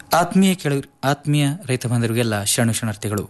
ಆತ್ಮೀಯ ಕೆಳ ಆತ್ಮೀಯ ರೈತ ಬಾಂಧವರಿಗೆಲ್ಲ ಶರಣು ಶರಣಾರ್ಥಿಗಳು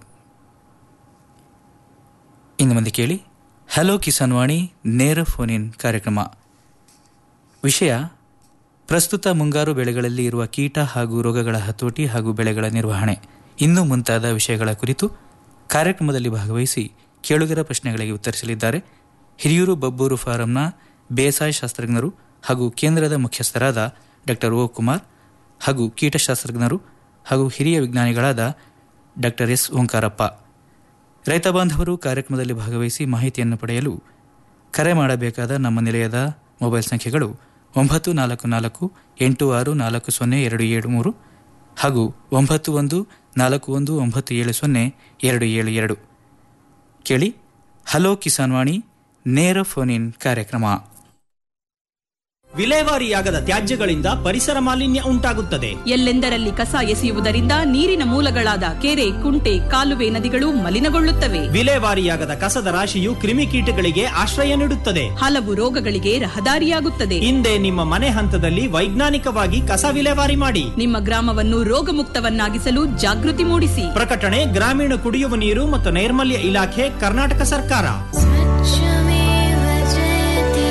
ಇನ್ನು ಮುಂದೆ ಕೇಳಿ ಹಲೋ ಕಿಸಾನ್ ವಾಣಿ ನೇರ ಫೋನ್ ಇನ್ ಕಾರ್ಯಕ್ರಮ ವಿಷಯ ಪ್ರಸ್ತುತ ಮುಂಗಾರು ಬೆಳೆಗಳಲ್ಲಿ ಇರುವ ಕೀಟ ಹಾಗೂ ರೋಗಗಳ ಹತೋಟಿ ಹಾಗೂ ಬೆಳೆಗಳ ನಿರ್ವಹಣೆ ಇನ್ನೂ ಮುಂತಾದ ವಿಷಯಗಳ ಕುರಿತು ಕಾರ್ಯಕ್ರಮದಲ್ಲಿ ಭಾಗವಹಿಸಿ ಕೇಳುಗರ ಪ್ರಶ್ನೆಗಳಿಗೆ ಉತ್ತರಿಸಲಿದ್ದಾರೆ ಹಿರಿಯೂರು ಬಬ್ಬೂರು ಫಾರಂನ ಬೇಸಾಯ ಶಾಸ್ತ್ರಜ್ಞರು ಹಾಗೂ ಕೇಂದ್ರದ ಮುಖ್ಯಸ್ಥರಾದ ಡಾಕ್ಟರ್ ಓ ಕುಮಾರ್ ಹಾಗೂ ಕೀಟಶಾಸ್ತ್ರಜ್ಞರು ಹಾಗೂ ಹಿರಿಯ ವಿಜ್ಞಾನಿಗಳಾದ ಡಾಕ್ಟರ್ ಎಸ್ ಓಂಕಾರಪ್ಪ ರೈತ ಬಾಂಧವರು ಕಾರ್ಯಕ್ರಮದಲ್ಲಿ ಭಾಗವಹಿಸಿ ಮಾಹಿತಿಯನ್ನು ಪಡೆಯಲು ಕರೆ ಮಾಡಬೇಕಾದ ನಮ್ಮ ನಿಲಯದ ಮೊಬೈಲ್ ಸಂಖ್ಯೆಗಳು ಒಂಬತ್ತು ನಾಲ್ಕು ನಾಲ್ಕು ಎಂಟು ಆರು ನಾಲ್ಕು ಸೊನ್ನೆ ಎರಡು ಏಳು ಮೂರು ಹಾಗೂ ಒಂಬತ್ತು ಒಂದು ನಾಲ್ಕು ಒಂದು ಒಂಬತ್ತು ಏಳು ಸೊನ್ನೆ ಎರಡು ಏಳು ಎರಡು ಕೇಳಿ ಹಲೋ ಕಿಸಾನ್ ವಾಣಿ ನೇರ ಫೋನ್ ಇನ್ ಕಾರ್ಯಕ್ರಮ ವಿಲೇವಾರಿಯಾಗದ ತ್ಯಾಜ್ಯಗಳಿಂದ ಪರಿಸರ ಮಾಲಿನ್ಯ ಉಂಟಾಗುತ್ತದೆ ಎಲ್ಲೆಂದರಲ್ಲಿ ಕಸ ಎಸೆಯುವುದರಿಂದ ನೀರಿನ ಮೂಲಗಳಾದ ಕೆರೆ ಕುಂಟೆ ಕಾಲುವೆ ನದಿಗಳು ಮಲಿನಗೊಳ್ಳುತ್ತವೆ ವಿಲೇವಾರಿಯಾಗದ ಕಸದ ರಾಶಿಯು ಕ್ರಿಮಿಕೀಟಗಳಿಗೆ ಆಶ್ರಯ ನೀಡುತ್ತದೆ ಹಲವು ರೋಗಗಳಿಗೆ ರಹದಾರಿಯಾಗುತ್ತದೆ ಹಿಂದೆ ನಿಮ್ಮ ಮನೆ ಹಂತದಲ್ಲಿ ವೈಜ್ಞಾನಿಕವಾಗಿ ಕಸ ವಿಲೇವಾರಿ ಮಾಡಿ ನಿಮ್ಮ ಗ್ರಾಮವನ್ನು ರೋಗಮುಕ್ತವನ್ನಾಗಿಸಲು ಜಾಗೃತಿ ಮೂಡಿಸಿ ಪ್ರಕಟಣೆ ಗ್ರಾಮೀಣ ಕುಡಿಯುವ ನೀರು ಮತ್ತು ನೈರ್ಮಲ್ಯ ಇಲಾಖೆ ಕರ್ನಾಟಕ ಸರ್ಕಾರ स्वच्छमेव जयते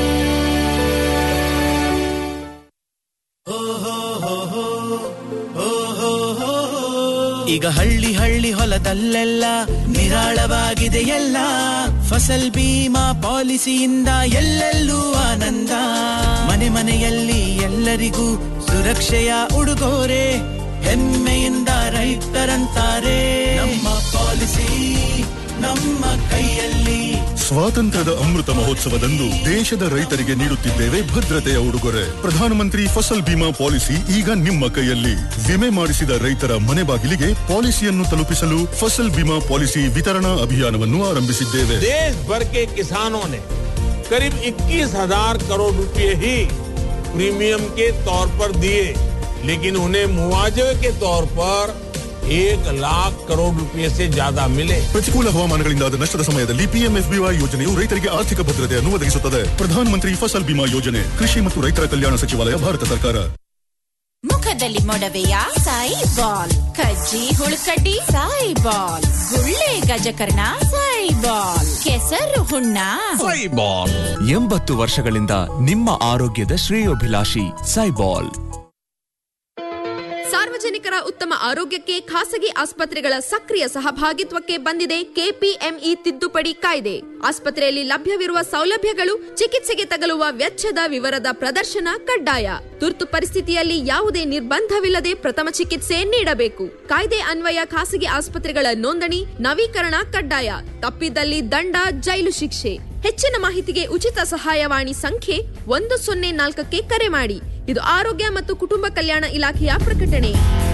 ಈಗ ಹಳ್ಳಿ ಹಳ್ಳಿ ಹೊಲದಲ್ಲೆಲ್ಲ ನಿರಾಳವಾಗಿದೆ ಎಲ್ಲ ಫಸಲ್ ಬೀಮಾ ಪಾಲಿಸಿಯಿಂದ ಎಲ್ಲೆಲ್ಲೂ ಆನಂದ ಮನೆ ಮನೆಯಲ್ಲಿ ಎಲ್ಲರಿಗೂ ಸುರಕ್ಷೆಯ ಉಡುಗೊರೆ ಹೆಮ್ಮೆಯಿಂದ ರೈತರಂತಾರೆ ನಮ್ಮ ಪಾಲಿಸಿ ನಮ್ಮ ಕೈಯಲ್ಲಿ ಸ್ವಾತಂತ್ರ್ಯದ ಅಮೃತ ಮಹೋತ್ಸವದಂದು ದೇಶದ ರೈತರಿಗೆ ನೀಡುತ್ತಿದ್ದೇವೆ ಭದ್ರತೆಯ ಉಡುಗೊರೆ ಪ್ರಧಾನಮಂತ್ರಿ ಫಸಲ್ ಬಿಮಾ ಪಾಲಿಸಿ ಈಗ ನಿಮ್ಮ ಕೈಯಲ್ಲಿ ವಿಮೆ ಮಾಡಿಸಿದ ರೈತರ ಮನೆ ಬಾಗಿಲಿಗೆ ಪಾಲಿಸಿಯನ್ನು ತಲುಪಿಸಲು ಫಸಲ್ ಬಿಮಾ ಪಾಲಿಸಿ ವಿತರಣಾ ಅಭಿಯಾನವನ್ನು ಆರಂಭಿಸಿದ್ದೇವೆ देश भर के किसानों ने करीब 21,000 करोड़ रुपए ही प्रीमियम के तौर पर दिए लेकिन उन्हें मुआवजे के तौर पर एक लाख करोड़ रुपए से ज्यादा मिले ಪ್ರತಿಕೂಲ ಹವಾಮಾನಗಳಿಂದಾದ ನಷ್ಟದ ಸಮಯದಲ್ಲಿ ಪಿಎಂಎಫ್ಬಿವೈ ಯೋಜನೆಯು ರೈತರಿಗೆ ಆರ್ಥಿಕ ಭದ್ರತೆಯನ್ನು ಒದಗಿಸುತ್ತದೆ ಪ್ರಧಾನಮಂತ್ರಿ ಫಸಲ್ ಬಿಮಾ ಯೋಜನೆ ಕೃಷಿ ಮತ್ತು ರೈತರ ಕಲ್ಯಾಣ ಸಚಿವಾಲಯ ಭಾರತ ಸರ್ಕಾರ ಮುಖದಲ್ಲಿ ಮೊಡವೆಯ ಸಾಯಿ ಬಾಲ್ ಕಜ್ಜಿ ಹುಳುಕಡ್ಡಿ ಸಾಯಿ ಬಾಲ್ ಗುಳ್ಳೆ ಗಜಕರ್ಣ ಸಾಯಿ ಬಾಲ್ ಕೆಸರು ಹುಣ್ಣ ಎಂಬತ್ತು ವರ್ಷಗಳಿಂದ ನಿಮ್ಮ ಆರೋಗ್ಯದ ಶ್ರೇಯೋಭಿಲಾಷಿ ಸೈಬಾಲ್ ಸಾರ್ವಜನಿಕರ ಉತ್ತಮ ಆರೋಗ್ಯಕ್ಕೆ ಖಾಸಗಿ ಆಸ್ಪತ್ರೆಗಳ ಸಕ್ರಿಯ ಸಹಭಾಗಿತ್ವಕ್ಕೆ ಬಂದಿದೆ ಕೆಪಿಎಂಇ ತಿದ್ದುಪಡಿ ಕಾಯ್ದೆ ಆಸ್ಪತ್ರೆಯಲ್ಲಿ ಲಭ್ಯವಿರುವ ಸೌಲಭ್ಯಗಳು ಚಿಕಿತ್ಸೆಗೆ ತಗಲುವ ವೆಚ್ಚದ ವಿವರದ ಪ್ರದರ್ಶನ ಕಡ್ಡಾಯ ತುರ್ತು ಪರಿಸ್ಥಿತಿಯಲ್ಲಿ ಯಾವುದೇ ನಿರ್ಬಂಧವಿಲ್ಲದೆ ಪ್ರಥಮ ಚಿಕಿತ್ಸೆ ನೀಡಬೇಕು ಕಾಯ್ದೆ ಅನ್ವಯ ಖಾಸಗಿ ಆಸ್ಪತ್ರೆಗಳ ನೋಂದಣಿ ನವೀಕರಣ ಕಡ್ಡಾಯ ತಪ್ಪಿದಲ್ಲಿ ದಂಡ ಜೈಲು ಶಿಕ್ಷೆ ಹೆಚ್ಚಿನ ಮಾಹಿತಿಗೆ ಉಚಿತ ಸಹಾಯವಾಣಿ ಸಂಖ್ಯೆ ಒಂದು ಸೊನ್ನೆ ನಾಲ್ಕಕ್ಕೆ ಕರೆ ಮಾಡಿ ಇದು ಆರೋಗ್ಯ ಮತ್ತು ಕುಟುಂಬ ಕಲ್ಯಾಣ ಇಲಾಖೆಯ ಪ್ರಕಟಣೆ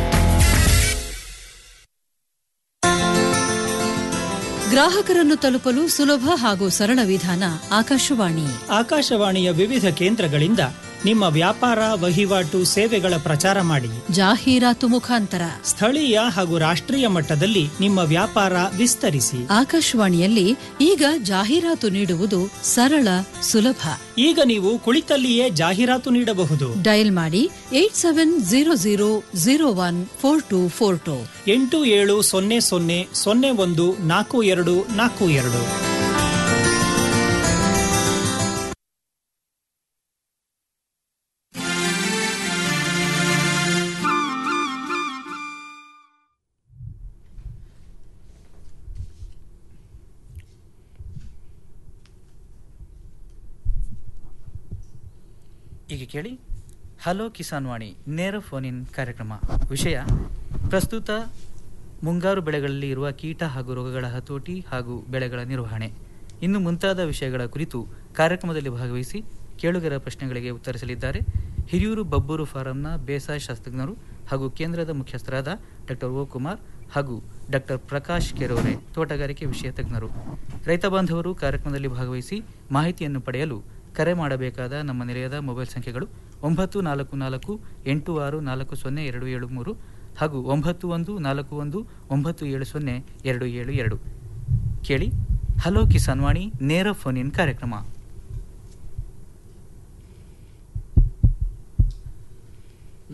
ಗ್ರಾಹಕರನ್ನು ತಲುಪಲು ಸುಲಭ ಹಾಗೂ ಸರಳ ವಿಧಾನ ಆಕಾಶವಾಣಿ ಆಕಾಶವಾಣಿಯ ವಿವಿಧ ಕೇಂದ್ರಗಳಿಂದ ನಿಮ್ಮ ವ್ಯಾಪಾರ ವಹಿವಾಟು ಸೇವೆಗಳ ಪ್ರಚಾರ ಮಾಡಿ ಜಾಹೀರಾತು ಮುಖಾಂತರ ಸ್ಥಳೀಯ ಹಾಗೂ ರಾಷ್ಟ್ರೀಯ ಮಟ್ಟದಲ್ಲಿ ನಿಮ್ಮ ವ್ಯಾಪಾರ ವಿಸ್ತರಿಸಿ ಆಕಾಶವಾಣಿಯಲ್ಲಿ ಈಗ ಜಾಹೀರಾತು ನೀಡುವುದು ಸರಳ ಸುಲಭ ಈಗ ನೀವು ಕುಳಿತಲ್ಲಿಯೇ ಜಾಹೀರಾತು ನೀಡಬಹುದು ಡಯಲ್ ಮಾಡಿ eight seven zero zero zero one four two four two ಎಂಟು ಏಳು ಸೊನ್ನೆ ಸೊನ್ನೆ ಸೊನ್ನೆ ಒಂದು ನಾಲ್ಕು ಎರಡು ನಾಲ್ಕು ಎರಡು ಈಗ ಕೇಳಿ ಹಲೋ ಕಿಸಾನ್ ವಾಣಿ ನೇರ ಫೋನ್ ಇನ್ ಕಾರ್ಯಕ್ರಮ ವಿಷಯ ಪ್ರಸ್ತುತ ಮುಂಗಾರು ಬೆಳೆಗಳಲ್ಲಿ ಇರುವ ಕೀಟ ಹಾಗೂ ರೋಗಗಳ ಹತೋಟಿ ಹಾಗೂ ಬೆಳೆಗಳ ನಿರ್ವಹಣೆ ಇನ್ನು ಮುಂತಾದ ವಿಷಯಗಳ ಕುರಿತು ಕಾರ್ಯಕ್ರಮದಲ್ಲಿ ಭಾಗವಹಿಸಿ ಕೇಳುಗರ ಪ್ರಶ್ನೆಗಳಿಗೆ ಉತ್ತರಿಸಲಿದ್ದಾರೆ ಹಿರಿಯೂರು ಬಬ್ಬೂರು ಫಾರಂನ ಬೇಸಾಯ ಶಾಸ್ತ್ರಜ್ಞರು ಹಾಗೂ ಕೇಂದ್ರದ ಮುಖ್ಯಸ್ಥರಾದ ಡಾಕ್ಟರ್ ಓ ಕುಮಾರ್ ಹಾಗೂ ಡಾಕ್ಟರ್ ಪ್ರಕಾಶ್ ಕೆರೋರೆ ತೋಟಗಾರಿಕೆ ವಿಷಯ ತಜ್ಞರು ರೈತ ಬಾಂಧವರು ಕಾರ್ಯಕ್ರಮದಲ್ಲಿ ಭಾಗವಹಿಸಿ ಮಾಹಿತಿಯನ್ನು ಪಡೆಯಲು ಕರೆ ಮಾಡಬೇಕಾದ ನಮ್ಮ ನಿಲಯದ ಮೊಬೈಲ್ ಸಂಖ್ಯೆಗಳು ಒಂಬತ್ತು ನಾಲ್ಕು ನಾಲ್ಕು ಎಂಟು ಆರು ನಾಲ್ಕು ಸೊನ್ನೆ ಎರಡು ಏಳು ಮೂರು ಹಾಗೂ ಒಂಬತ್ತು ಒಂದು ನಾಲ್ಕು ಒಂದು ಒಂಬತ್ತು ಏಳು ಸೊನ್ನೆ ಎರಡು ಏಳು ಎರಡು ಕೇಳಿ ಹಲೋ ಕಿಸಾನ್ ವಾಣಿ ನೇರ ಫೋನ್ ಇನ್ ಕಾರ್ಯಕ್ರಮ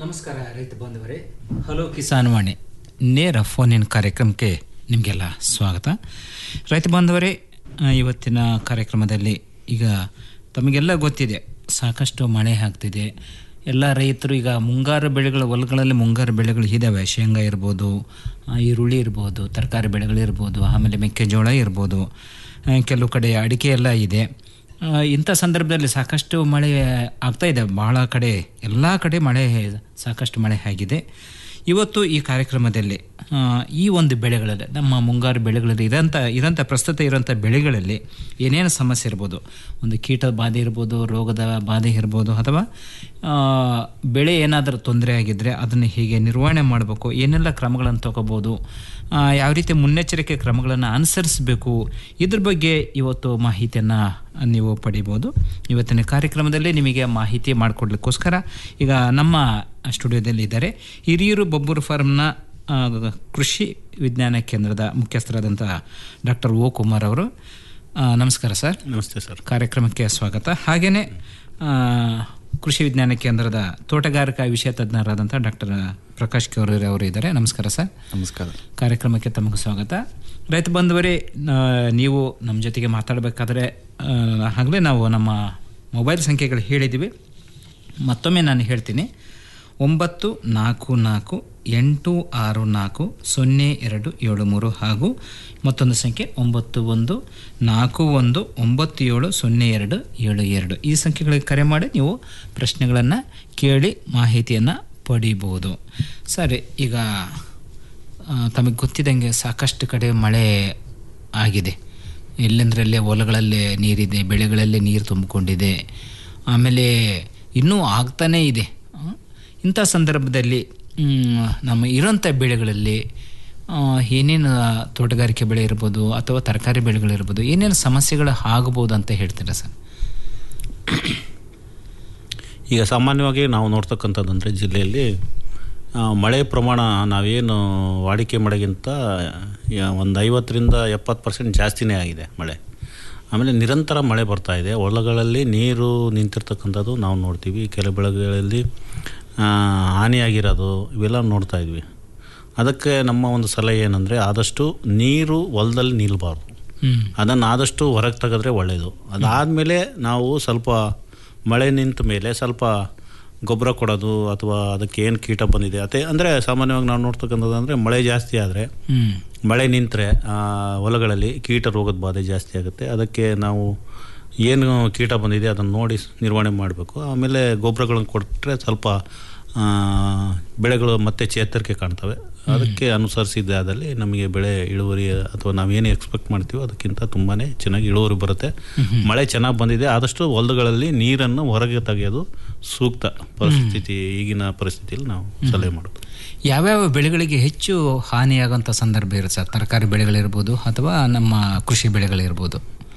ನಮಸ್ಕಾರ ರೈತ ಬಾಂಧವರೇ ಹಲೋ ಕಿಸಾನ್ ವಾಣಿ ನೇರ ಫೋನಿನ ಕಾರ್ಯಕ್ರಮಕ್ಕೆ ನಿಮಗೆಲ್ಲ ಸ್ವಾಗತ ರೈತ ಬಾಂಧವರೇ ಆ, ಇವತ್ತಿನ ಕಾರ್ಯಕ್ರಮದಲ್ಲಿ ಈಗ ತಮಗೆಲ್ಲ ಗೊತ್ತಿದೆ ಸಾಕಷ್ಟು ಮಳೆ ಆಗ್ತಿದೆ ಎಲ್ಲ ರೈತರು ಈಗ ಮುಂಗಾರು ಬೆಳೆಗಳ ಹೊಲಗಳಲ್ಲಿ ಮುಂಗಾರು ಬೆಳೆಗಳು ಇದ್ದಾವೆ ಶೇಂಗಾ ಇರ್ಬೋದು ಆ, ಈರುಳ್ಳಿ ಇರ್ಬೋದು ತರಕಾರಿ ಬೆಳೆಗಳಿರ್ಬೋದು ಆಮೇಲೆ ಮೆಕ್ಕೆಜೋಳ ಇರ್ಬೋದು ಆ, ಕೆಲವು ಕಡೆ ಅಡಿಕೆ ಎಲ್ಲ ಇದೆ ಆ, ಇಂಥ ಸಂದರ್ಭದಲ್ಲಿ ಸಾಕಷ್ಟು ಮಳೆ ಆಗ್ತಾ ಇದೆ ಭಾಳ ಕಡೆ ಎಲ್ಲ ಕಡೆ ಮಳೆ ಸಾಕಷ್ಟು ಮಳೆ ಆಗಿದೆ ಇವತ್ತು ಈ ಕಾರ್ಯಕ್ರಮದಲ್ಲಿ ಆ, ಈ ಒಂದು ಬೆಳೆಗಳಲ್ಲಿ ನಮ್ಮ ಮುಂಗಾರು ಬೆಳೆಗಳಲ್ಲಿ ಇರೋಂಥ ಇರೋಂಥ ಪ್ರಸ್ತುತ ಇರೋಂಥ ಬೆಳೆಗಳಲ್ಲಿ ಏನೇನು ಸಮಸ್ಯೆ ಇರ್ಬೋದು ಒಂದು ಕೀಟದ ಬಾಧೆ ಇರ್ಬೋದು ರೋಗದ ಬಾಧೆ ಇರ್ಬೋದು ಅಥವಾ ಆ, ಬೆಳೆ ಏನಾದರೂ ತೊಂದರೆ ಆಗಿದ್ದರೆ ಅದನ್ನು ಹೇಗೆ ನಿರ್ವಹಣೆ ಮಾಡಬೇಕು ಏನೆಲ್ಲ ಕ್ರಮಗಳನ್ನು ತಗೋಬೋದು ಆ, ಯಾವ ರೀತಿ ಮುನ್ನೆಚ್ಚರಿಕೆ ಕ್ರಮಗಳನ್ನು ಅನುಸರಿಸಬೇಕು ಇದ್ರ ಬಗ್ಗೆ ಇವತ್ತು ಮಾಹಿತಿಯನ್ನು ನೀವು ಪಡಿಬೋದು ಇವತ್ತಿನ ಕಾರ್ಯಕ್ರಮದಲ್ಲಿ ನಿಮಗೆ ಮಾಹಿತಿ ಮಾಡಿಕೊಡ್ಲಿಕ್ಕೋಸ್ಕರ ಈಗ ನಮ್ಮ ಸ್ಟುಡಿಯೋದಲ್ಲಿ ಇದ್ದಾರೆ ಹಿರಿಯೂರು ಬೊಬ್ಬೂರು ಫಾರ್ಮ್ನ ಆ, ಕೃಷಿ ವಿಜ್ಞಾನ ಕೇಂದ್ರದ ಮುಖ್ಯಸ್ಥರಾದಂಥ ಡಾಕ್ಟರ್ ಓ ಕುಮಾರ್ ಅವರು ಆ, ನಮಸ್ಕಾರ ಸರ್ ನಮಸ್ತೆ ಸರ್ ಕಾರ್ಯಕ್ರಮಕ್ಕೆ ಸ್ವಾಗತ ಹಾಗೆಯೇ ಕೃಷಿ ವಿಜ್ಞಾನ ಕೇಂದ್ರದ ತೋಟಗಾರಿಕಾ ವಿಷಯ ತಜ್ಞರಾದಂಥ ಡಾಕ್ಟರ್ ಪ್ರಕಾಶ್ ಕೌರೂರಿ ಅವರು ಇದ್ದಾರೆ ನಮಸ್ಕಾರ ಸರ್ ನಮಸ್ಕಾರ ಕಾರ್ಯಕ್ರಮಕ್ಕೆ ತಮಗೆ ಸ್ವಾಗತ ರೈತ ಬಂಧುವರೇ ಆ, ನೀವು ನಮ್ಮ ಜೊತೆಗೆ ಮಾತಾಡಬೇಕಾದ್ರೆ ಆಗಲೇ ನಾವು ನಮ್ಮ ಮೊಬೈಲ್ ಸಂಖ್ಯೆಗಳು ಹೇಳಿದ್ದೀವಿ ಮತ್ತೊಮ್ಮೆ ನಾನು ಹೇಳ್ತೀನಿ ಒಂಬತ್ತು ನಾಲ್ಕು ನಾಲ್ಕು ಎಂಟು ಆರು ನಾಲ್ಕು ಸೊನ್ನೆ ಎರಡು ಏಳು ಮೂರು ಹಾಗೂ ಮತ್ತೊಂದು ಸಂಖ್ಯೆ ಒಂಬತ್ತು ಒಂದು ನಾಲ್ಕು ಒಂದು ಒಂಬತ್ತು ಏಳು ಸೊನ್ನೆ ಎರಡು ಏಳು ಎರಡು ಈ ಸಂಖ್ಯೆಗಳಿಗೆ ಕರೆ ಮಾಡಿ ನೀವು ಪ್ರಶ್ನೆಗಳನ್ನು ಕೇಳಿ ಮಾಹಿತಿಯನ್ನು ಪಡಿಬೋದು ಸರಿ ಈಗ ಆ, ತಮಗೆ ಗೊತ್ತಿದ್ದಂಗೆ ಸಾಕಷ್ಟು ಕಡೆ ಮಳೆ ಆಗಿದೆ ಎಲ್ಲೆಂದರಲ್ಲೇ ಹೊಲಗಳಲ್ಲೇ ನೀರಿದೆ ಬೆಳೆಗಳಲ್ಲೇ ನೀರು ತುಂಬಿಕೊಂಡಿದೆ ಆಮೇಲೆ ಇನ್ನೂ ಆಗ್ತಾನೇ ಇದೆ ಆ, ಇಂಥ ಸಂದರ್ಭದಲ್ಲಿ ಮ್, ನಮ್ಮ ಇರೋಂಥ ಬೆಳೆಗಳಲ್ಲಿ ಆ, ಏನೇನು ತೋಟಗಾರಿಕೆ ಬೆಳೆ ಇರ್ಬೋದು ಅಥವಾ ತರಕಾರಿ ಬೆಳೆಗಳಿರ್ಬೋದು ಏನೇನು ಸಮಸ್ಯೆಗಳು ಆಗ್ಬೋದು ಅಂತ ಹೇಳ್ತೀರಾ ಸರ್ ಈಗ ಸಾಮಾನ್ಯವಾಗಿ ನಾವು ನೋಡ್ತಕ್ಕಂಥದ್ದಂದರೆ ಜಿಲ್ಲೆಯಲ್ಲಿ ಆ, ಮಳೆ ಪ್ರಮಾಣ ನಾವೇನು ವಾಡಿಕೆ ಮಳೆಗಿಂತ ಒಂದು ಐವತ್ತರಿಂದ ಎಪ್ಪತ್ತು ಪರ್ಸೆಂಟ್ ಜಾಸ್ತಿನೇ ಆಗಿದೆ ಮಳೆ ಆಮೇಲೆ ನಿರಂತರ ಮಳೆ ಬರ್ತಾ ಇದೆ ಹೊಲಗಳಲ್ಲಿ ನೀರು ನಿಂತಿರ್ತಕ್ಕಂಥದ್ದು ನಾವು ನೋಡ್ತೀವಿ ಕೆಲವು ಬೆಳೆಗಳಲ್ಲಿ ಆ, ಹಾನಿಯಾಗಿರೋದು ಇವೆಲ್ಲ ನೋಡ್ತಾ ಇದ್ವಿ ಅದಕ್ಕೆ ನಮ್ಮ ಒಂದು ಸಲಹೆ ಏನಂದರೆ ಆದಷ್ಟು ನೀರು ಹೊಲದಲ್ಲಿ ನಿಲ್ಲಬಾರ್ದು ಹ್ಮ್. ಅದನ್ನು ಆದಷ್ಟು ಹೊರಗೆ ತೆಗೆದ್ರೆ ಒಳ್ಳೆಯದು ಅದಾದಮೇಲೆ ನಾವು ಸ್ವಲ್ಪ ಮಳೆ ನಿಂತ ಮೇಲೆ ಸ್ವಲ್ಪ ಗೊಬ್ಬರ ಕೊಡೋದು ಅಥವಾ ಅದಕ್ಕೆ ಏನು ಕೀಟ ಬಂದಿದೆ ಅದೇ ಅಂದರೆ ಸಾಮಾನ್ಯವಾಗಿ ನಾವು ನೋಡ್ತಕ್ಕಂಥದ್ದು ಅಂದರೆ ಮಳೆ ಜಾಸ್ತಿ ಆದರೆ ಹ್ಮ್. ಮಳೆ ನಿಂತರೆ ಹೊಲಗಳಲ್ಲಿ ಕೀಟ ರೋಗದ ಬಾಧೆ ಜಾಸ್ತಿ ಆಗುತ್ತೆ ಅದಕ್ಕೆ ನಾವು ಏನು ಕೀಟ ಬಂದಿದೆ ಅದನ್ನು ನೋಡಿ ನಿರ್ವಹಣೆ ಮಾಡಬೇಕು ಆಮೇಲೆ ಗೊಬ್ಬರಗಳನ್ನು ಕೊಟ್ಟರೆ ಸ್ವಲ್ಪ ಆ, ಬೆಳೆಗಳು ಮತ್ತೆ ಚೇತರಿಕೆ ಕಾಣ್ತವೆ ಅದಕ್ಕೆ ಅನುಸರಿಸಿದ್ದಾದಲ್ಲಿ ನಮಗೆ ಬೆಳೆ ಇಳುವರಿ ಅಥವಾ ನಾವೇನು ಎಕ್ಸ್ಪೆಕ್ಟ್ ಮಾಡ್ತೀವೋ ಅದಕ್ಕಿಂತ ತುಂಬಾ ಚೆನ್ನಾಗಿ ಇಳುವರಿ ಬರುತ್ತೆ ಮಳೆ ಚೆನ್ನಾಗಿ ಬಂದಿದೆ ಆದಷ್ಟು ಹೊಲಗಳಲ್ಲಿ ನೀರನ್ನು ಹೊರಗೆ ತೆಗೆಯೋದು ಸೂಕ್ತ ಪರಿಸ್ಥಿತಿ ಈಗಿನ ಪರಿಸ್ಥಿತಿಯಲ್ಲಿ ನಾವು ಸಲಹೆ ಮಾಡೋದು ಯಾವ್ಯಾವ ಬೆಳೆಗಳಿಗೆ ಹೆಚ್ಚು ಹಾನಿಯಾಗುವಂಥ ಸಂದರ್ಭ ಇರುತ್ತೆ ಸರ್ ತರಕಾರಿ ಬೆಳೆಗಳಿರ್ಬೋದು ಅಥವಾ ನಮ್ಮ ಕೃಷಿ ಬೆಳೆಗಳಿರ್ಬೋದು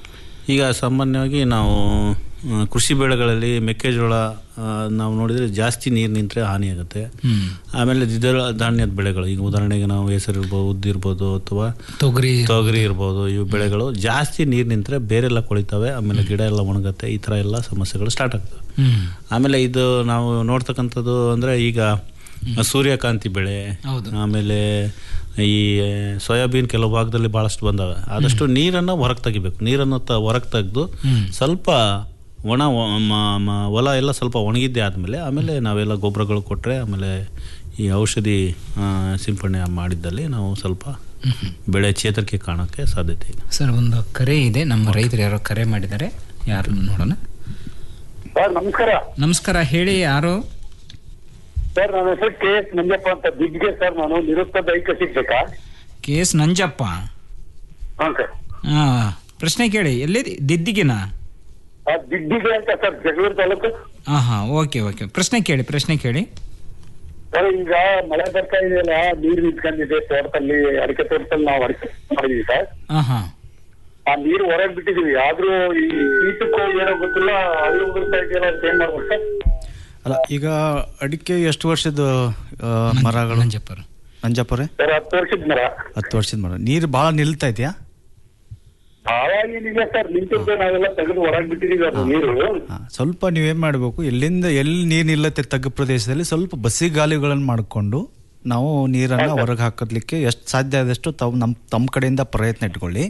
ಈಗ ಸಾಮಾನ್ಯವಾಗಿ ನಾವು ಆ, ಕೃಷಿ ಬೆಳೆಗಳಲ್ಲಿ ಮೆಕ್ಕೆಜೋಳ ಆ, ನಾವು ನೋಡಿದರೆ ಜಾಸ್ತಿ ನೀರು ನಿಂತರೆ ಹಾನಿಯಾಗುತ್ತೆ ಹ್ಮ್. ಆಮೇಲೆ ದ್ವಿದಳ ಧಾನ್ಯದ ಬೆಳೆಗಳು ಈಗ ಉದಾಹರಣೆಗೆ ನಾವು ಹೆಸರು ಇರ್ಬೋದು ಉದ್ದು ಇರ್ಬೋದು ಅಥವಾ ತೊಗರಿ ತೊಗರಿ ಇರ್ಬೋದು ಇವು ಬೆಳೆಗಳು ಜಾಸ್ತಿ ನೀರು ನಿಂತರೆ ಬೇರೆಲ್ಲ ಕೊಳಿತವೆ ಆಮೇಲೆ ಗಿಡ ಎಲ್ಲ ಒಣಗುತ್ತೆ ಈ ಥರ ಎಲ್ಲ ಸಮಸ್ಯೆಗಳು ಸ್ಟಾರ್ಟ್ ಆಗ್ತವೆ ಹ್ಮ್. ಆಮೇಲೆ ಇದು ನಾವು ನೋಡ್ತಕ್ಕಂಥದ್ದು ಅಂದರೆ ಈಗ ಸೂರ್ಯಕಾಂತಿ ಬೆಳೆ ಹೌದು. ಆಮೇಲೆ ಈ ಸೋಯಾಬೀನ್ ಕೆಲವು ಭಾಗದಲ್ಲಿ ಭಾಳಷ್ಟು ಬಂದವೆ ಆದಷ್ಟು ನೀರನ್ನು ಹೊರಗೆ ತೆಗಿಬೇಕು ನೀರನ್ನು ತ ಹೊರಗೆ ತೆಗೆದು ಹ್ಮ್. ಸ್ವಲ್ಪ ಒಣ ಒ- ಮ- ಮ- ಹೊಲ ಎಲ್ಲ ಸ್ವಲ್ಪ ಒಣಗಿದ್ದೆ ಆದಮೇಲೆ ಆಮೇಲೆ ನಾವೆಲ್ಲ ಗೊಬ್ಬರಗಳು ಕೊಟ್ಟರೆ ಆಮೇಲೆ ಈ ಔಷಧಿ ಆ, ಸಿಂಪಡಣೆ ಮಾಡಿದ್ದಲ್ಲಿ ನಾವು ಸ್ವಲ್ಪ ಬೆಳೆ ಚೇತರಿಕೆ ಕಾಣೋಕ್ಕೆ ಸಾಧ್ಯತೆ ಇದೆ ಸರ್ ಒಂದು ಕರೆ ಇದೆ ನಮ್ಮ ರೈತರು ಯಾರೋ ಕರೆ ಮಾಡಿದ್ದಾರೆ ಯಾರು ನೋಡೋಣ ಸರ್ ನಮಸ್ಕಾರ ನಮಸ್ಕಾರ ಹೇಳಿ ಯಾರು ಸರ್ ನನ್ನ ಹೆಸರು ಕೆ ಎಸ್ ನಂಜಪ್ಪ ಅಂತ ದಿಗ್ಗೆ ಸರ್ ನಾನು ನಿರುತ್ತ ದೈಹಿಕ ಶಿಕ್ಷಕ ಕೆ ಎಸ್ ನಂಜಪ್ಪ ಹಾಂ ಸರ್ ಹಾ ಪ್ರಶ್ನೆ ಕೇಳಿ ಎಲ್ಲಿ ದಿದ್ದಿಗಿನ ಆ ದಿಗ್ಗಿಗೆ ಅಂತ ಸರ್ ಜಗಳೂರು ತಾಲೂಕು ಹಾಂ ಹಾಂ ಓಕೆ ಓಕೆ ಪ್ರಶ್ನೆ ಕೇಳಿ ಪ್ರಶ್ನೆ ಕೇಳಿ ಸರ್ ಈಗ ಮಳೆ ಬರ್ತಾ ಇದೆಯಲ್ಲ ನೀರು ನಿಂತ್ಕೊಂಡಿದೆ ತೋಟದಲ್ಲಿ ಅಡಿಕೆ ತೋಟದಲ್ಲಿ ನಾವು ಅಡಿಕೆ ಮಾಡಿದೀವಿ ಸರ್ ಹಾಂ ಹಾಂ ಆ ನೀರು ಹೊರಗೆ ಬಿಟ್ಟಿದೀವಿ ಆದ್ರೂ ಈ ಕೀಟಕ್ಕೂ ಏನೋ ಗೊತ್ತಿಲ್ಲ ಅದು ಉದುರ್ತಾ ಇದೆಯಲ್ಲ ಅಂತ ಏನ್ ಮಾಡ್ಬೇಕು ಸರ್ ಅಲ್ಲ ಈಗ ಅಡಿಕೆ ಎಷ್ಟು ವರ್ಷದ ಆ, ಮರಗಳು ನಂಜಪ್ಪರೇ ಸರ್ ಹತ್ತು ವರ್ಷದ ಮರ ಹತ್ತು ವರ್ಷದ ಮರ ನೀರು ಭಾಳ ನಿಲ್ತಾ ಇದೆಯಾ ಆವಾಗಿನಿದೆ ಸರ್ ನಿಂತಿದ್ದೆ ನಾವೆಲ್ಲ ತೆಗೆದು ಹೊರಗ್ ಬಿಟ್ಟಿದೀವಿ ಅದು ನೀರು ಹಾ, ಸ್ವಲ್ಪ ನೀವೇನ್ ಮಾಡಬೇಕು ಎಲ್ಲಿಂದ ಎಲ್ಲಿ ನೀರು ನಿಲ್ಲತ್ತೆ ತಗ್ಗು ಪ್ರದೇಶದಲ್ಲಿ ಸ್ವಲ್ಪ ಬಸಿ ಗಾಲಿಗಳನ್ನು ಮಾಡಿಕೊಂಡು ನಾವು ನೀರನ್ನ ಹೊರಗೆ ಹಾಕೋದ್ಲಿಕ್ಕೆ ಎಷ್ಟು ಸಾಧ್ಯ ಆದಷ್ಟು ತಾವು ನಮ್ಮ ತಮ್ಮ ಕಡೆಯಿಂದ ಪ್ರಯತ್ನ ಇಟ್ಕೊಳ್ಳಿ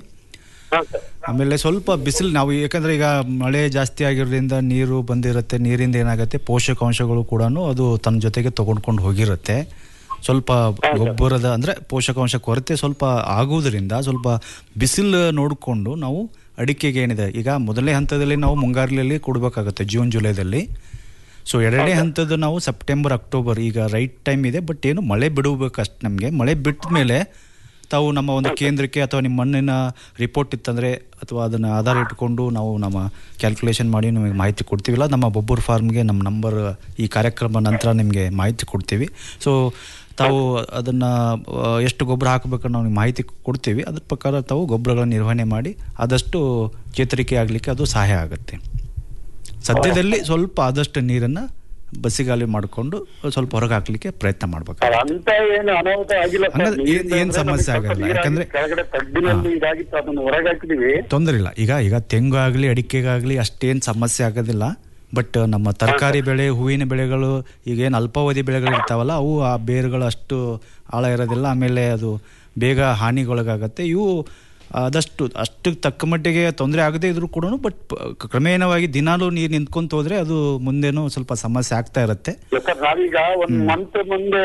ಆಮೇಲೆ ಸ್ವಲ್ಪ ಬಿಸಿಲು ನಾವು ಯಾಕಂದ್ರೆ ಈಗ ಮಳೆ ಜಾಸ್ತಿ ಆಗಿರೋದ್ರಿಂದ ನೀರು ಬಂದಿರುತ್ತೆ ನೀರಿಂದ ಏನಾಗುತ್ತೆ ಪೋಷಕಾಂಶಗಳು ಕೂಡ ಅದು ತನ್ನ ಜೊತೆಗೆ ತಗೊಂಡ್ಕೊಂಡು ಹೋಗಿರುತ್ತೆ ಸ್ವಲ್ಪ ಗೊಬ್ಬರದ ಅಂದ್ರೆ ಪೋಷಕಾಂಶ ಕೊರತೆ ಸ್ವಲ್ಪ ಆಗುವುದರಿಂದ ಸ್ವಲ್ಪ ಬಿಸಿಲು ನೋಡಿಕೊಂಡು ನಾವು ಅಡಿಕೆಗೆ ಏನಿದೆ ಈಗ ಮೊದಲನೇ ಹಂತದಲ್ಲಿ ನಾವು ಮುಂಗಾರಿನಲ್ಲಿ ಕೊಡಬೇಕಾಗುತ್ತೆ ಜೂನ್ ಜುಲೈದಲ್ಲಿ ಸೊ ಎರಡನೇ ಹಂತದ ನಾವು ಸೆಪ್ಟೆಂಬರ್ ಅಕ್ಟೋಬರ್ ಈಗ ರೈಟ್ ಟೈಮ್ ಇದೆ ಬಟ್ ಏನು ಮಳೆ ಬಿಡಬೇಕು ಅಷ್ಟು ನಮಗೆ ಮಳೆ ಬಿಟ್ಟ ಮೇಲೆ ತಾವು ನಮ್ಮ ಒಂದು ಕೇಂದ್ರಕ್ಕೆ ಅಥವಾ ನಿಮ್ಮ ಮಣ್ಣಿನ ರಿಪೋರ್ಟ್ ಇತ್ತಂದರೆ ಅಥವಾ ಅದನ್ನು ಆಧಾರ ಇಟ್ಕೊಂಡು ನಾವು ನಮ್ಮ ಕ್ಯಾಲ್ಕುಲೇಷನ್ ಮಾಡಿ ನಿಮಗೆ ಮಾಹಿತಿ ಕೊಡ್ತೀವಿಲ್ಲ ನಮ್ಮ ಬೊಬ್ಬರ್ ಫಾರ್ಮ್ಗೆ ನಮ್ಮ ನಂಬರ್ ಈ ಕಾರ್ಯಕ್ರಮ ನಂತರ ನಿಮಗೆ ಮಾಹಿತಿ ಕೊಡ್ತೀವಿ ಸೊ ತಾವು ಅದನ್ನು ಎಷ್ಟು ಗೊಬ್ಬರ ಹಾಕಬೇಕು ನಾವು ನಿಮ್ಗೆ ಮಾಹಿತಿ ಕೊಡ್ತೀವಿ ಅದ್ರ ಪ್ರಕಾರ ತಾವು ಗೊಬ್ಬರಗಳ ನಿರ್ವಹಣೆ ಮಾಡಿ ಆದಷ್ಟು ಚೇತರಿಕೆ ಆಗಲಿಕ್ಕೆ ಅದು ಸಹಾಯ ಆಗುತ್ತೆ ಸದ್ಯದಲ್ಲಿ ಸ್ವಲ್ಪ ಆದಷ್ಟು ನೀರನ್ನು ಬಸಿಗಾಲಿ ಮಾಡಿಕೊಂಡು ಸ್ವಲ್ಪ ಹೊರಗೆ ಹಾಕ್ಲಿಕ್ಕೆ ಪ್ರಯತ್ನ ಮಾಡ್ಬೇಕು ಸರ್, ಅಂತ ಏನು ಅನಾಹುತ ಆಗಿಲ್ಲ ಸರ್. ಹಂಗಂದ್ರೆ ಏನ್- ನೀರಿನ ಏನ್ ಅಂದ್ರೆ ಸಮಸ್ಯೆ ನಮ್ಗೆ ಸ್ವಲ್ಪ ಆಗಲ್ಲ. ನೀರಾಗಿ ಯಾಕಂದ್ರೆ- ಕೆಳಗಡೆ ತಗ್ಗಿನಲ್ಲಿ ಇದಾಗಿತ್ತು ಅದನ್ನ ಹೊರಗೆ ಹಾಕಿದೀವಿ ತೊಂದರೆ ಇಲ್ಲ ಈಗ ಈಗ ತೆಂಗು ಆಗಲಿ ಅಡಿಕೆಗಾಗಲಿ ಅಷ್ಟೇನು ಸಮಸ್ಯೆ ಆಗೋದಿಲ್ಲ ಬಟ್ ನಮ್ಮ ತರಕಾರಿ ಬೆಳೆ ಹೂವಿನ ಬೆಳೆಗಳು ಈಗೇನು ಅಲ್ಪಾವಧಿ ಬೆಳೆಗಳು ಇರ್ತಾವಲ್ಲ ಅವು ಆ ಬೇರುಗಳು ಅಷ್ಟು ಆಳ ಇರೋದಿಲ್ಲ ಆಮೇಲೆ ಅದು ಬೇಗ ಹಾನಿಗೊಳಗಾಗತ್ತೆ ಇವು ಆದಷ್ಟು ಅಷ್ಟು ತಕ್ಕ ಮಟ್ಟಿಗೆ ತೊಂದರೆ ಆಗದೇ ಇದ್ರೂ ಕೂಡ ಬಟ್ ಕ್ರಮೇಣವಾಗಿ ದಿನಾಲೂ ನೀರು ನಿಂತ್ಕೊಂತ ಹೋದ್ರೆ ಅದು ಮುಂದೇನು ಸ್ವಲ್ಪ ಸಮಸ್ಯೆ ಆಗ್ತಾ ಇರುತ್ತೆ ಸರ್ ನಾವೀಗ ಒಂದ್ ಮಂತ್ ಮುಂದೆ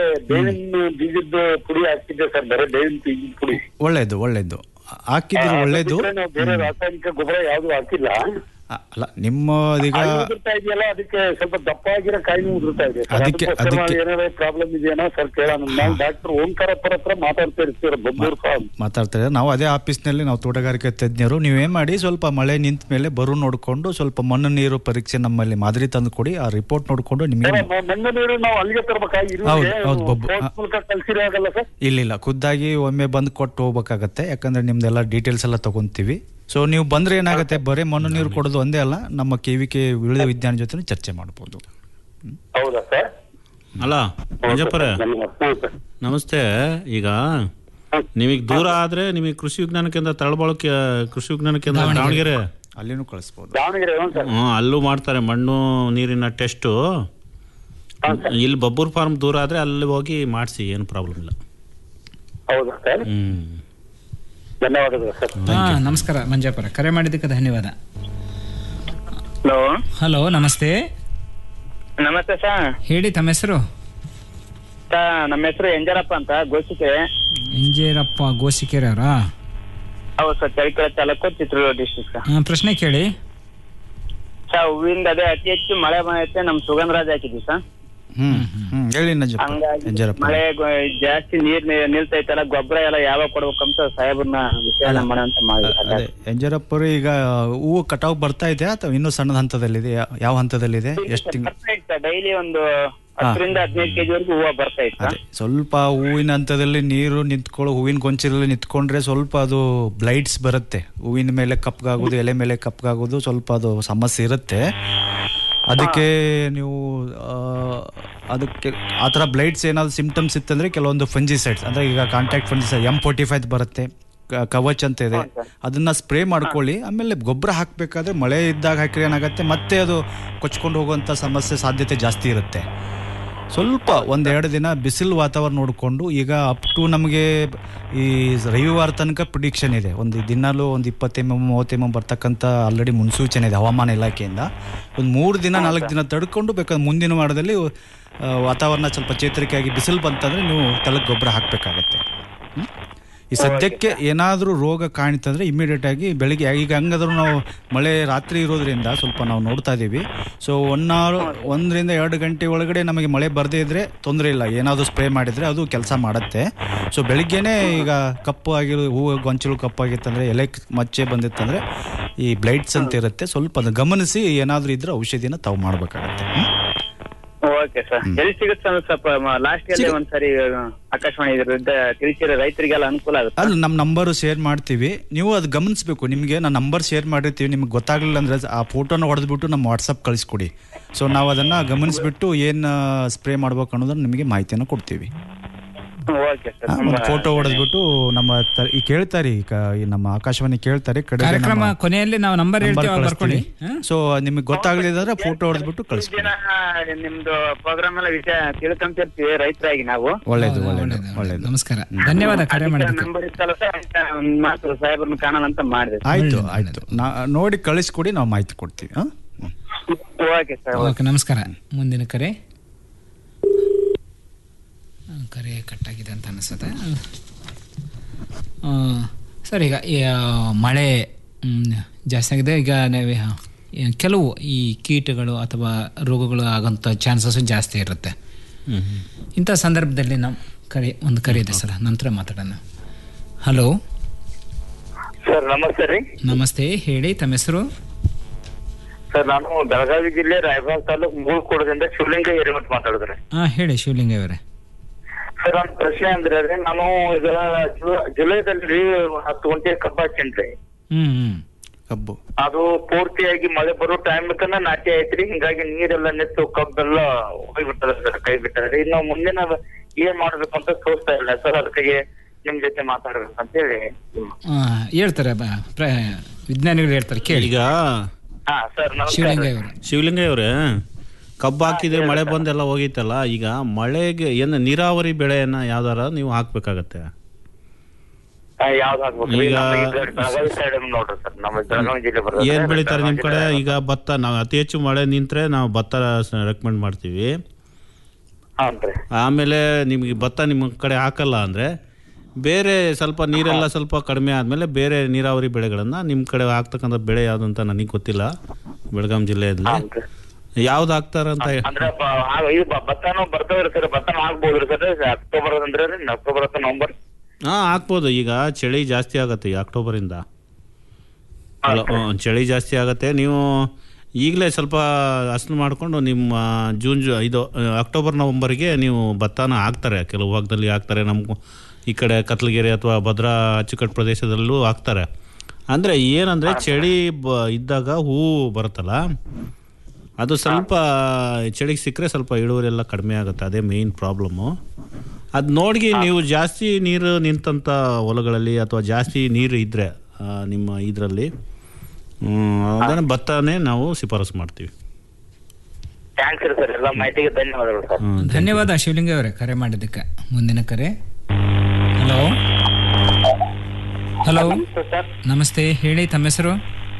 ಬೇವಿನ ಬೀಜದ ಪುಡಿ ಹಾಕಿದ್ದೆ ಸರ್ ಬರೀ ಬೇವಿನ ಬೀಜದ ಪುಡಿ ಒಳ್ಳೇದು ಒಳ್ಳೇದು ಹಾಕಿದ್ರೆ ಅದು ಒಳ್ಳೇದು ಬಿಟ್ರೆ ನಾವು ಬೇರೆ ರಾಸಾಯನಿಕ ಗೊಬ್ಬರ ಯಾವ್ದು ಹಾಕಿಲ್ಲ ಅಲ್ಲ ನಿಮ್ಮ ಈಗ ಕಾಯಿ ಉದುರ್ತಾ ಇದೆಯಲ್ಲ ಅದಕ್ಕೆ ಸ್ವಲ್ಪ ದಪ್ಪ ಆಗಿರೋ ಕಾಯಿ ಉದುರ್ತಾ ಇದೆ ಸರ್. ಅದಕ್ಕೆ- ಅದಕ್ಕೋಸ್ಕರ ನಾವು ಅದಕ್ಕೆ- ಏನಾದ್ರು ಪ್ರಾಬ್ಲಮ್ ಇದೆಯೇನೋ ಸರ್ ಕೇಳೋಣ ನಾವು ಡಾಕ್ಟರ್ ಓಂಕಾರಪ್ಪರ ಹತ್ರ ಮಾತಾಡ್ತಾ ಇರ್ತೀರ ಬೊಬ್ಬೂರ್ ಫಾರ್ಮ್ ಮಾತಾಡ್ತಾರೆ ನಾವು ಅದೇ ಆಫೀಸ್ನಲ್ಲಿ ನಾವು ತೋಟಗಾರಿಕೆ ತಜ್ಞರು ನೀವೇನ್ ಮಾಡಿ ಸ್ವಲ್ಪ ಮಳೆ ನಿಂತ ಮೇಲೆ ಬರು ನೋಡಿಕೊಂಡು ಸ್ವಲ್ಪ ಮಣ್ಣು ನೀರು ಪರೀಕ್ಷೆ ನಮ್ಮಲ್ಲಿ ಮಾದರಿ ತಂದು ಕೊಡಿ ಆ ರಿಪೋರ್ಟ್ ನೋಡಿಕೊಂಡು ನಿಮಗೆ ನನ್ನ ನೀರು ನಾವು ಅಲ್ಲಿಗೆ ತರಬೇಕಾಗಿ ಹೌದು, ಹೌದು, ಬೊಬ್ಬು. ಮೂಲಕ ಕಳ್ಸಿರೋ ಆಗಲ್ಲ ಸರ್ ಇಲ್ಲ ಇಲ್ಲ ಖುದ್ದಾಗಿ ಒಮ್ಮೆ ಬಂದು ಕೊಟ್ಟು ಹೋಗ್ಬೇಕಾಗತ್ತೆ ಯಾಕಂದ್ರೆ ನಿಮ್ದೆಲ್ಲ ಡೀಟೇಲ್ಸ್ ಎಲ್ಲ ತಗೊಂತೀವಿ ಸೊ ನೀವು ಬಂದ್ರೆ ಏನಾಗುತ್ತೆ ಬರೀ ಮಣ್ಣು ನೀರು ಕೊಡೋದು ಒಂದೇ ಅಲ್ಲ ನಮ್ಮ ಕೆ ವಿ ಕೆ ವಿವಿಧ ವಿಜ್ಞಾನ ಜೊತೆ ಚರ್ಚೆ ಮಾಡ್ಬೋದು ಹೌದಾ ಸರ್ ಅಲ್ಲ ಮಂಜಪ್ಪರೇ ನಮಸ್ತೆ ಈಗ ನಿಮಗೆ ದೂರ ಆದ್ರೆ ನಿಮಗೆ ಕೃಷಿ ವಿಜ್ಞಾನ ಕೇಂದ್ರ ತಳಬಾಳಕ್ಕೆ ಕೃಷಿ ವಿಜ್ಞಾನ ಕೇಂದ್ರ ದಾವಣಗೆರೆ ಅಲ್ಲಿನೂ ಕಳಿಸ್ಬೋದು ದಾವಣಗೆರೆ ಹ್ಞೂ ಸರ್ ಹ್ಮ್ ಅಲ್ಲೂ ಮಾಡ್ತಾರೆ ಮಣ್ಣು ನೀರಿನ ಟೆಸ್ಟು ಇಲ್ಲಿ ಬಬ್ಬೂರ್ ಫಾರ್ಮ್ ದೂರ ಆದ್ರೆ ಅಲ್ಲಿ ಹೋಗಿ ಮಾಡಿಸಿ ಏನು ಪ್ರಾಬ್ಲಮ್ ಇಲ್ಲ ಹೌದಾ ಸರ್ ಹ್ಮ್ ಧನ್ಯವಾದಗಳು ಸರ್ ಹಾ ನಮಸ್ಕಾರ ಮಂಜಾಪುರ ಕರೆ ಮಾಡಿದ್ದಕ್ಕೆ ಧನ್ಯವಾದ ಹಲೋ ಹಲೋ ನಮಸ್ತೆ ನಮಸ್ತೆ ಸರ್ ಹೇಳಿ ತಮ್ಮ ಹೆಸರು ಸರ್ ನಮ್ಮ ಹೆಸರು ಎಂಜರಪ್ಪ ಅಂತ ಗೋಸಿಕೆ ಇಂಜೇರಪ್ಪ ಗೋಸಿಕೆರೆ ಅವರಾ ಹೌದು sir Challakere taluk Chitradurga district sir ಪ್ರಶ್ನೆ ಕೇಳಿ ಸರ್ ಹೂವಿಂದ ಅದೇ ಅತಿ ಹೆಚ್ಚು ಮಳೆ ಬಂದೈತೆ ನಮ್ ಸುಗಂಧರಾಜ್ ಹಾಕಿದ್ವಿ ಸರ್ ಹ್ಮ್ ಹ್ಮ್ ಹೇಳಿ ನಂಜಪ್ಪ ಹಂಗಾಗಿ ಎಂಜರಪ್ಪ ಮಳೆ ಗೊ- ಜಾಸ್ತಿ ನೀರ್ ನಿ- ನಿಲ್ತೈತಲ್ಲ ಗೊಬ್ಬರ ಎಲ್ಲ ಯಾವಾಗ ಕೊಡ್ಬೇಕಂತ ಸಾಹೇಬ್ರನ್ನ ವಿಚಾರಣೆ ಮಾಡೋಣ ಅಂತ ಮಾಡಿದ್ವಿ ಅದೇ ಎಂಜರಪ್ಪರು ಈಗ ಹೂವು ಕಟಾವ್ ಬರ್ತಾ ಇದೆ ಅಥವಾ ಇನ್ನೂ ಸಣ್ಣದ ಹಂತದಲ್ಲಿದೆ ಯಾ- ಯಾವ ಹಂತದಲ್ಲಿದೆ ಎಷ್ಟು ತಿಂಗಳು ಬರ್ತಾ ಇತ್ತು ಡೈಲಿ ಒಂದು ಹತ್ತರಿಂದ ಹದಿನೈದು ಕೆಜಿ ವರೆಗೂ ಹೂವು ಬರ್ತಾ ಇತ್ತು ಸರ್. ಸ್ವಲ್ಪ ಹೂವಿನ ಹಂತದಲ್ಲಿ ನೀರು ನಿಂತ್ಕೊಳ್ಳೋ ಹೂವಿನ ಗೊಂಚಲಲ್ಲಿ ನಿಂತ್ಕೊಂಡ್ರೆ ಸ್ವಲ್ಪ ಅದು ಬ್ಲೈಟ್ಸ್ ಬರುತ್ತೆ ಹೂವಿನ ಮೇಲೆ ಕಪ್ಗಾಗೋದು ಎಲೆ ಮೇಲೆ ಕಪ್ಗಾಗೋದು ಸ್ವಲ್ಪ ಅದು ಸಮಸ್ಯೆ ಇರುತ್ತೆ ಅದಕ್ಕೆ ನೀವು ಆ, ಅದಕ್ಕೆ ಆ ಥರ ಬ್ಲೈಟ್ಸ್ ಏನಾದ್ರು ಸಿಂಪ್ಟಮ್ಸ್ ಇತ್ತಂದ್ರೆ ಕೆಲವೊಂದು ಫಂಜಿಸೈಡ್ಸ್ ಅಂದ್ರೆ ಈಗ contact fungicide M forty five ಬರುತ್ತೆ ಕ- ಕವಚ್ ಅಂತ ಇದೆ ಅದನ್ನ ಸ್ಪ್ರೇ ಮಾಡ್ಕೊಳ್ಳಿ ಆಮೇಲೆ ಗೊಬ್ಬರ ಹಾಕಬೇಕಾದ್ರೆ ಮಳೆ ಇದ್ದಾಗ ಹಾಕಿದ್ರೆ ಏನಾಗುತ್ತೆ ಮತ್ತೆ ಅದು ಕೊಚ್ಕೊಂಡು ಹೋಗುವಂಥ ಸಮಸ್ಯೆ ಸಾಧ್ಯತೆ ಜಾಸ್ತಿ ಇರುತ್ತೆ ಸ್ವಲ್ಪ ಒಂದೆರಡು ದಿನ ಬಿಸಿಲು ವಾತಾವರಣ ನೋಡಿಕೊಂಡು ಈಗ ಅಪ್ ಟು ನಮಗೆ ಈ ರವಿವಾರ ತನಕ ಪ್ರಿಡಿಕ್ಷನ್ ಇದೆ ಒಂದು ದಿನಾಲೂ ಒಂದು ಇಪ್ಪತ್ತು ಎಮ್ ಎಮ್ ಮೂವತ್ತು ಎಮ್ ಎಮ್ ಬರ್ತಕ್ಕಂಥ ಆಲ್ರೆಡಿ ಮುನ್ಸೂಚನೆ ಇದೆ ಹವಾಮಾನ ಇಲಾಖೆಯಿಂದ ಒಂದು ಮೂರು ದಿನ ನಾಲ್ಕು ದಿನ ತಡ್ಕೊಂಡು ಬೇಕಾದ್ರೆ ಮುಂದಿನ ವಾರದಲ್ಲಿ ಆ, ವಾತಾವರಣ ಸ್ವಲ್ಪ ಚೇತರಿಕೆಯಾಗಿ ಬಿಸಿಲು ಬಂತಂದ್ರೆ ನೀವು ತಲಕ್ಕೆ ಗೊಬ್ಬರ ಹಾಕಬೇಕಾಗತ್ತೆ ಈ ಸದ್ಯಕ್ಕೆ ಏನಾದರೂ ರೋಗ ಕಾಣಿತಂದ್ರೆ ಇಮಿಡಿಯೇಟ್ ಆಗಿ ಬೆಳಿಗ್ಗೆ ಈಗ ಹಂಗಾದ್ರೂ ನಾವು ಮಳೆ ರಾತ್ರಿ ಇರೋದ್ರಿಂದ ಸ್ವಲ್ಪ ನಾವು ನೋಡ್ತಾ ಇದ್ದೀವಿ ಸೊ ಒನ್ ಅವರ್ ಒಂದರಿಂದ ಎರಡು ಗಂಟೆ ಒಳಗಡೆ ನಮಗೆ ಮಳೆ ಬರದೇ ಇದ್ರೆ ತೊಂದರೆ ಇಲ್ಲ ಏನಾದರೂ ಸ್ಪ್ರೇ ಮಾಡಿದ್ರೆ ಅದು ಕೆಲಸ ಮಾಡುತ್ತೆ ಸೊ ಬೆಳಿಗ್ಗೆನೆ ಈಗ ಕಪ್ಪು ಆಗಿರೋ ಹೂವು ಗೊಂಚಲು ಕಪ್ಪಾಗಿತ್ತಂದ್ರೆ ಎಲೆ ಮಚ್ಚೆ ಬಂದಿತ್ತಂದ್ರೆ ಈ ಬ್ಲೈಟ್ಸ್ ಅಂತ ಇರುತ್ತೆ ಸ್ವಲ್ಪ ಅದನ್ನ ಗಮನಿಸಿ ಏನಾದರೂ ಇದ್ರೆ ಔಷಧಿನ ತಾವು ಮಾಡಬೇಕಾಗತ್ತೆ ಓಕೆ ಸರ್ ಎಲ್ಲಿ ಸಿಗುತ್ತೆ ಸರ್ ಸ್ವಲ್ಪ ಲಾಸ್ಟ್ ಅಲ್ಲಿ ಒಂದ್ಸರಿ ಆ, ಆಕಾಶವಾಣಿ ಇದ್ರಿಂದ ತಿಳಿಸಿದ್ರೆ ರೈತರಿಗೆಲ್ಲ ಅನುಕೂಲ ಆಗುತ್ತೆ ಅಲ್ಲಿ ನಮ್ಮ ನಂಬರು ಶೇರ್ ಮಾಡ್ತೀವಿ ನೀವು ಅದು ಗಮನಿಸಬೇಕು ನಿಮಗೆ ನಾನು ನಂಬರ್ ಶೇರ್ ಮಾಡಿರ್ತೀವಿ ನಿಮ್ಗೆ ಗೊತ್ತಾಗಲಿಲ್ಲ ಅಂದ್ರೆ ಆ ಫೋಟೋನ ಹೊಡೆದ್ಬಿಟ್ಟು ನಮ್ಮ ವಾಟ್ಸಪ್ ಕಳಿಸ್ಕೊಡಿ ಸೊ ನಾವು ಅದನ್ನು ಗಮನಿಸ್ಬಿಟ್ಟು ಏನು ಸ್ಪ್ರೇ ಮಾಡ್ಬೇಕು ಅನ್ನೋದನ್ನ ನಿಮಗೆ ಮಾಹಿತಿಯನ್ನು ಕೊಡ್ತೀವಿ ಓಕೆ ಸರ್ ಫೋಟೋ ಹೊಡೆದ್ಬಿಟ್ಟು ನಮ್ಮ ತ- ಈ ಕೇಳ್ತಾರೆ ಈ ಕ- ಈ ನಮ್ಮ ಆಕಾಶವಾಣಿ ಕೇಳ್ತಾರೆ ಕಡೆ ಕಾರ್ಯಕ್ರಮ ಕೊನೆಯಲ್ಲಿ ನಾವು ನಂಬರ್ ಹೇಳ್ತೇವೆ ಅವ್ರು ಬರ್ಕೊಳ್ಳಿ ಸೊ ನಿಮಗೆ ಗೊತ್ತಾಗ್ಲಿದ್ರೆ ಫೋಟೋ ಹೊಡೆದ್ಬಿಟ್ಟು ಕಳಿಸ್ತೀವಿ ದಿನ ನಿಮ್ದು ಪ್ರೋಗ್ರಾಮ್ ಎಲ್ಲ ವಿಷಯ ತಿಳ್ಕೊಂತಿರ್ತೀವಿ ರೈತರಾಗಿ ನಾವು ಒಳ್ಳೇದು ಒಳ್ಳೇದು ಒಳ್ಳೇದು ನಮಸ್ಕಾರ ಧನ್ಯವಾದ ಕರೆ ಮಾಡಿದ್ದಕ್ಕೆ ನಂಬರ್ ಇತ್ತಲ್ಲ ಸರ್ ಒಂದ್ ಮಾತು ಸಾಹೇಬ್ರನ್ನ ಕಾಣೋಣ ಅಂತ ಮಾಡಿದೆ ಆಯ್ತು ಆಯ್ತು ನಾ- ನೋಡಿ ಕಳಿಸ್ಕೊಡಿ ನಾವು ಮಾಹಿತಿ ಕೊಡ್ತೀವಿ ಹಾ? ಓಕೆ ಸರ್ ಓಕೆ ನಮಸ್ಕಾರ ಮುಂದಿನ ಕರೆ ಆ, ಕರೆ ಕಟ್ಟಾಗಿದೆ ಅಂತ ಅನಿಸುತ್ತೆ ಆ, ಸರ್ ಈಗ ಈ, ಆ, ಮಳೆ ಮ್, ಜಾಸ್ತಿ ಆಗಿದೆ ಈಗ ನಾವು ಈ ಕೆಲವು ಈ ಕೀಟಗಳು ಅಥವಾ ರೋಗಗಳು ಆಗೋಂಥ ಚಾನ್ಸಸ್ ಜಾಸ್ತಿ ಇರುತ್ತೆ ಇಂಥ ಸಂದರ್ಭದಲ್ಲಿ ನಾವು ಕರೆ ಒಂದು ಕರೆ ಇದೆ ಸರ್ ನಂತರ ಮಾತಾಡೋಣ ಹಲೋ ಸರ್ ನಮಸ್ತೆ ರೀ ನಮಸ್ತೆ ಹೇಳಿ ತಮ್ಮ ಹೆಸರು ಸರ್ ನಾನು ಬೆಳಗಾವಿ ಜಿಲ್ಲೆ ರಾಯಬಾಗ್ ತಾಲೂಕ್ ಮೂಳ್ಕೋಡದಿಂದ ಶಿವಲಿಂಗ ಹಿರೇಮಠ ಮಾತಾಡಿದ್ರೆ ಹಾಂ ಹೇಳಿ ಶಿವಲಿಂಗ ಅವರೇ ಸರ್ ನನ್ನ ಪ್ರಶ್ನೆ ಅಂದ್ರೆ ರೀ ನಾನು ಈಗ ಜು- ಜುಲೈದಲ್ಲಿ ರೀ ಹತ್ತು ಗಂಟೆ ಕಬ್ಬ ಹಚ್ಚೇನ್ರಿ ಹ್ಞೂ ಹ್ಞೂ ಕಬ್ಬು ಅದು ಪೂರ್ತಿಯಾಗಿ ಮಳೆ ಬರೋ ಟೈಮ್ ತನ ನಾಟಿ ಐತ್ರಿ ಹಿಂಗಾಗಿ ನೀರೆಲ್ಲ ನಿಂತು ಕಬ್ಬೆಲ್ಲ ಹೋಗ್ಬಿಟ್ಟದ ಸರ್ ಕೈ ಬಿಟ್ಟದ್ರಿ ಇನ್ನು ಮುಂದಿನ ಏನ್ ಮಾಡ್ಬೇಕು ಅಂತ ತೋರಿಸ್ತಾ ಇಲ್ಲ ಸರ್ ಅದಕ್ಕೆ ನಿಮ್ ಜೊತೆ ಮಾತಾಡ್ಬೇಕು ಅಂತ ಹೇಳಿ ಆ, ಹೇಳ್ತಾರೆ ಬ- ಪ್ರ- ವಿಜ್ಞಾನಿಗಳು ಹೇಳ್ತಾರೆ ಕೇಳಿ ಈಗ ಹಾ ಸರ್ ಶಿವಲಿಂಗ ಅವರು ಶಿವಲಿಂಗ ಅವರೇ ಕಬ್ಬು ಹಾಕಿದ್ರೆ ಮಳೆ ಬಂದೆಲ್ಲ ಹೋಗಿತ್ತಲ್ಲ ಈಗ ಮಳೆಗೆ ಏನು ನೀರಾವರಿ ಬೆಳೆಯನ್ನ ಯಾವ್ದಾರ ನೀವು ಹಾಕ್ಬೇಕಾಗತ್ತೆ ಯಾವ್ದು ಹಾಕ್ಬೇಕು ಈಗ- ನಮ್ಮ ಈ ಕಡೆ ಬೆಳಗಾವಿ ಸೈಡ್ ನೋಡ್ರಿ ಸರ್ ನಮ್ಮ ಬೆಳಗಾವಿ ಜಿಲ್ಲೆ ಬರ್ತದೆ ಏನ್ ಬೆಳಿತಾರೆ ನಿಮ್ ಕಡೆ ಬೆಳಗಾವಿ ಈಗ ಭತ್ತ ನಾವು ಅತಿ ಹೆಚ್ಚು ಮಳೆ ನಿಂತ್ರೆ ನಾವು ಭತ್ತ ರೆಕಮೆಂಡ್ ಮಾಡ್ತೀವಿ ಹಾನ್ರಿ ಆಮೇಲೆ ನಿಮಗೆ ಭತ್ತ ನಿಮ್ಮ ಕಡೆ ಹಾಕಲ್ಲ ಅಂದ್ರೆ ಬೇರೆ ಸ್ವಲ್ಪ ನೀರೆಲ್ಲ ಸ್ವಲ್ಪ ಕಡಿಮೆ ಆದ್ಮೇಲೆ ಬೇರೆ ನೀರಾವರಿ ಬೆಳೆಗಳನ್ನ ನಿಮ್ಮ ಕಡೆ ಹಾಕ್ತಕ್ಕಂಥ ಬೆಳೆ ಯಾವ್ದು ಅಂತ ನನಗೆ ಗೊತ್ತಿಲ್ಲ ಬೆಳಗಾಂ ಜಿಲ್ಲೆಯಲ್ಲಿ ಯಾವ್ದು ಹಾಕ್ತಾರಂತ ಹೇ- ಅಂದ್ರೆ ಬ- ಆ- ಇದು ಬ- ಭತ್ತನೂ ಬರ್ತಾವ್ರಿ ಸರ್ ಭತ್ತನೂ ಹಾಕ್ಬೋದ್ರಿ ಸರ್ ಅಕ್ಟೋಬರ್ ಅಂದ್ರೆ ರೀ ಅಕ್ಟೋಬರ್ ಅಥವಾ ನವೆಂಬರ್ ಹಾ ಹಾಕ್ಬೋದು ಈಗ ಚಳಿ ಜಾಸ್ತಿ ಆಗತ್ತೆ ಈ ಅಕ್ಟೋಬರಿಂದ ಅಲ್ಲ, ಹ್ಮ್, ಚಳಿ ಜಾಸ್ತಿ ಆಗತ್ತೆ ನೀವು ಈಗಲೇ ಸ್ವಲ್ಪ ಹಸನು ಮಾಡಿಕೊಂಡು ನಿಮ್ಮ ಜೂನ್ ಜು ಇದು ಆ, ಅಕ್ಟೋಬರ್ ನವಂಬರ್ಗೆ ನೀವು ಭತ್ತನ ಹಾಕ್ತಾರೆ ಕೆಲವು ಭಾಗದಲ್ಲಿ ಹಾಕ್ತಾರೆ ನಮ್ಮ ಈ ಕಡೆ ಕತ್ಲಗಿರಿ ಅಥವಾ ಭದ್ರಾ ಅಚ್ಚುಕಟ್ಟು ಪ್ರದೇಶದಲ್ಲೂ ಹಾಕ್ತಾರೆ ಅಂದರೆ ಏನಂದರೆ ಚಳಿ ಬ ಇದ್ದಾಗ ಹೂವು ಬರುತ್ತಲ್ಲ ಅದು ಸ್ವಲ್ಪ ಚಳಿಗೆ ಸಿಕ್ಕರೆ ಸ್ವಲ್ಪ ಇಳುವರಿ ಎಲ್ಲ ಕಡಿಮೆ ಆಗುತ್ತೆ ಅದೇ ಮೇಯ್ನ್ ಪ್ರಾಬ್ಲಮ್ಮು ಅದು ನೋಡಿ ನೀವು ಜಾಸ್ತಿ ನೀರು ನಿಂತಂಥ ಹೊಲಗಳಲ್ಲಿ ಅಥವಾ ಜಾಸ್ತಿ ನೀರು ಇದ್ದರೆ ನಿಮ್ಮ ಇದರಲ್ಲಿ ಅದನ್ನು ಭತ್ತನೇ ನಾವು ಶಿಫಾರಸು ಮಾಡ್ತೀವಿ ಥ್ಯಾಂಕ್ಸ್ ರೀ ಸರ್ ಎಲ್ಲ ಮಾಹಿತಿಗೆ ಧನ್ಯವಾದಗಳು ಸರ್ ಧನ್ಯವಾದ ಶಿವಲಿಂಗ ಅವರೇ ಕರೆ ಮಾಡಿದ್ದಕ್ಕೆ ಮುಂದಿನ ಕರೆ ಹಲೋ ಹಲೋ ನಮಸ್ತೆ ಹೇಳಿ ತಮ್ಮ ಹೆಸರು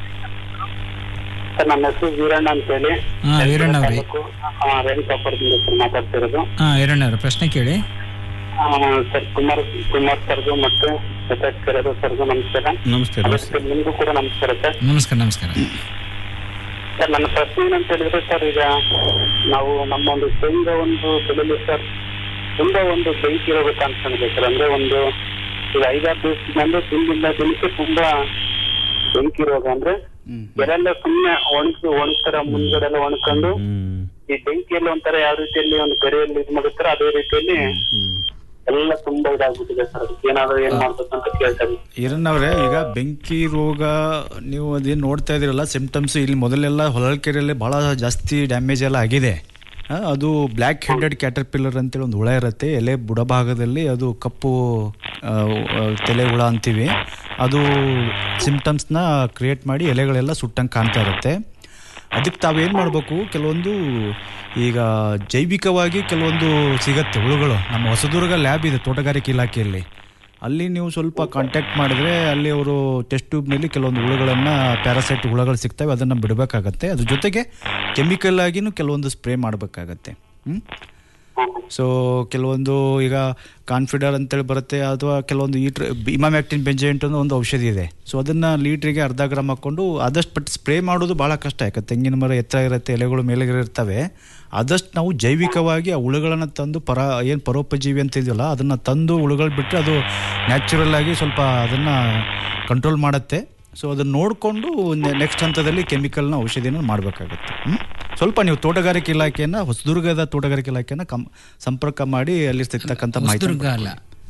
ಸರ್ ನನ್ನ ಹೆಸರು ವೀರಣ್ಣ ಅಂತ ಹೇಳಿ ಹಾ ವೀರಣ್ಣ ಅವ್ರಿ ರೇಣುಕಾಪುರದಿಂದ ಸರ್ ಮಾತಾಡ್ತಿರೋದು ಹಾ ವೀರಣ್ಣ ಅವ್ರ ಪ್ರಶ್ನೆ ಕೇಳಿ ಆ, ಸರ್ ಕುಮಾರ್ ಕುಮಾರ್ ಸರ್ಗು ಮತ್ತು ಪ್ರಕಾಶ್ ಕರೆದು ಸರ್ಗು ನಮಸ್ಕಾರ ನಮಸ್ತೆ ಅದಕ್ಕೆ ನಿಮ್ಗೂ ಕೂಡ ನಮಸ್ಕಾರ ಸರ್ ನಮಸ್ಕಾರ ನಮಸ್ಕಾರ ಸರ್ ನನ್ನ ಪ್ರಶ್ನೆ ಏನಂತ ಹೇಳಿದ್ರೆ ಸರ್ ಈಗ ನಾವು ನಮ್ಮ ಒಂದು ಶೇಂಗಾ ಒಂದು ಬೆಳೆಲಿ ಸರ್ ತುಂಬಾ ಒಂದು ಬೆಂಕಿ ಇರಬೇಕು ಅನ್ಕೊಂಡಿದೆ ಸರ್ ಅಂದ್ರೆ ಒಂದು ಈಗ ಐದಾರು ದಿವಸದಿಂದ ದಿನದಿಂದ ದಿನಕ್ಕೆ ತುಂಬಾ ಬೆಂಕಿ ರೋಗ ಅಂದ್ರೆ ಬೆಳೆಲ್ಲ ಸುಮ್ಮನೆ ಒಣಗಿ ಒಣಗ್ತಾರ ಮುಂದ್ಗಡೆ ಎಲ್ಲ ಒಣಕೊಂಡು ಈ ಬೆಂಕಿಯಲ್ಲಿ ಒಂಥರ ಯಾವ ರೀತಿಯಲ್ಲಿ ಒಂದು ಗರಿಯಲ್ಲಿ ಇದು ಮಾಡುತ್ತಾರ ಅದೇ ರೀತಿಯಲ್ಲಿ ಎಲ್ಲ ತುಂಬಾ ಇದಾಗ್ಬಿಟ್ಟಿದೆ ಸರ್ ಅದಕ್ಕೆ ಏನಾದ್ರು ಏನ್ ಮಾಡ್ಬೇಕು ಅಂತ ಕೇಳ್ತಾರೆ ಈರಣ್ಣವ್ರೆ ಈಗ ಬೆಂಕಿ ರೋಗ ನೀವು ಅದೇನು ನೋಡ್ತಾ ಇದ್ದೀರಲ್ಲ ಸಿಂಪ್ಟಮ್ಸ್ ಇಲ್ಲಿ ಮೊದಲೆಲ್ಲ ಹೊಳಲ್ಕೆರೆಯಲ್ಲಿ ಭಾಳ ಜಾಸ್ತಿ ಡ್ಯಾಮೇಜ್ ಎಲ್ಲ ಆಗಿದೆ ಆ, ಅದು ಬ್ಲ್ಯಾಕ್ ಹೆಡೆಡ್ ಕ್ಯಾಟರ್ಪಿಲ್ಲರ್ ಅಂತೇಳಿ ಒಂದು ಹುಳ ಇರುತ್ತೆ ಎಲೆ ಬುಡಭಾಗದಲ್ಲಿ ಅದು ಕಪ್ಪು ಆ, ಆ, ತಲೆ ಹುಳ ಅಂತೀವಿ ಅದು ಸಿಂಪ್ಟಮ್ಸ್ನ ಕ್ರಿಯೇಟ್ ಮಾಡಿ ಎಲೆಗಳೆಲ್ಲ ಸುಟ್ಟಂಗೆ ಕಾಣ್ತಾ ಇರುತ್ತೆ ಅದಕ್ಕೆ ತಾವೇನು ಮಾಡಬೇಕು ಕೆಲವೊಂದು ಈಗ ಜೈವಿಕವಾಗಿ ಕೆಲವೊಂದು ಸಿಗತ್ತೆ ಹುಳುಗಳು ನಮ್ಮ ಹೊಸದುರ್ಗ ಲ್ಯಾಬ್ ಇದೆ ತೋಟಗಾರಿಕೆ ಇಲಾಖೆಯಲ್ಲಿ ಅಲ್ಲಿ ನೀವು ಸ್ವಲ್ಪ ಕಾಂಟ್ಯಾಕ್ಟ್ ಮಾಡಿದ್ರೆ ಅಲ್ಲಿ ಅವರು ಟೆಸ್ಟ್ ಟ್ಯೂಬ್ನಲ್ಲಿ ಕೆಲವೊಂದು ಹುಳುಗಳನ್ನು ಪ್ಯಾರಾಸೈಟ್ ಹುಳುಗಳು ಸಿಗ್ತವೆ ಅದನ್ನು ಬಿಡಬೇಕಾಗತ್ತೆ ಅದ್ರ ಜೊತೆಗೆ ಕೆಮಿಕಲ್ ಆಗಿನೂ ಕೆಲವೊಂದು ಸ್ಪ್ರೇ ಮಾಡಬೇಕಾಗತ್ತೆ ಹ್ಞೂ ಸೊ ಕೆಲವೊಂದು ಈಗ ಕಾನ್ಫಿಡರ್ ಅಂತೇಳಿ ಬರುತ್ತೆ ಅಥವಾ ಕೆಲವೊಂದು ಈಟ್ರ್ ಇಮಾಮ್ಯಾಕ್ಟಿನ್ ಬೆಂಜೆಂಟ್ ಅನ್ನೋ ಒಂದು ಔಷಧಿ ಇದೆ ಸೊ ಅದನ್ನು ಲೀಟ್ರಿಗೆ ಅರ್ಧ ಗ್ರಾಮ್ ಹಾಕ್ಕೊಂಡು ಆದಷ್ಟು ಬಟ್ ಸ್ಪ್ರೇ ಮಾಡೋದು ಭಾಳ ಕಷ್ಟ ಯಾಕೆ ತೆಂಗಿನ ಮರ ಎತ್ತರ ಇರುತ್ತೆ ಎಲೆಗಳು ಮೇಲೆಗೆ ಇರ್ತವೆ ಆದಷ್ಟು ನಾವು ಜೈವಿಕವಾಗಿ ಆ ಹುಳುಗಳನ್ನು ತಂದು ಪರ ಏನು ಪರೋಪಜೀವಿ ಅಂತ ಇದೆಯಲ್ಲ ಅದನ್ನು ತಂದು ಹುಳುಗಳು ಬಿಟ್ಟರೆ ಅದು ನ್ಯಾಚುರಲ್ ಆಗಿ ಸ್ವಲ್ಪ ಅದನ್ನು ಕಂಟ್ರೋಲ್ ಮಾಡುತ್ತೆ ಸೊ ಅದನ್ನು ನೋಡಿಕೊಂಡು ನೆಕ್ಸ್ಟ್ ಹಂತದಲ್ಲಿ ಕೆಮಿಕಲ್ನ ಔಷಧಿನ ಮಾಡಬೇಕಾಗುತ್ತೆ ಸ್ವಲ್ಪ ನೀವು ತೋಟಗಾರಿಕೆ ಇಲಾಖೆಯನ್ನು ಹೊಸದುರ್ಗದ ತೋಟಗಾರಿಕೆ ಇಲಾಖೆಯನ್ನು ಕಂ ಸಂಪರ್ಕ ಮಾಡಿ ಅಲ್ಲಿ ಸಿಗ್ತಕ್ಕಂಥ ಮಾಹಿತಿ ಹೊಸದುರ್ಗ ಅಲ್ಲ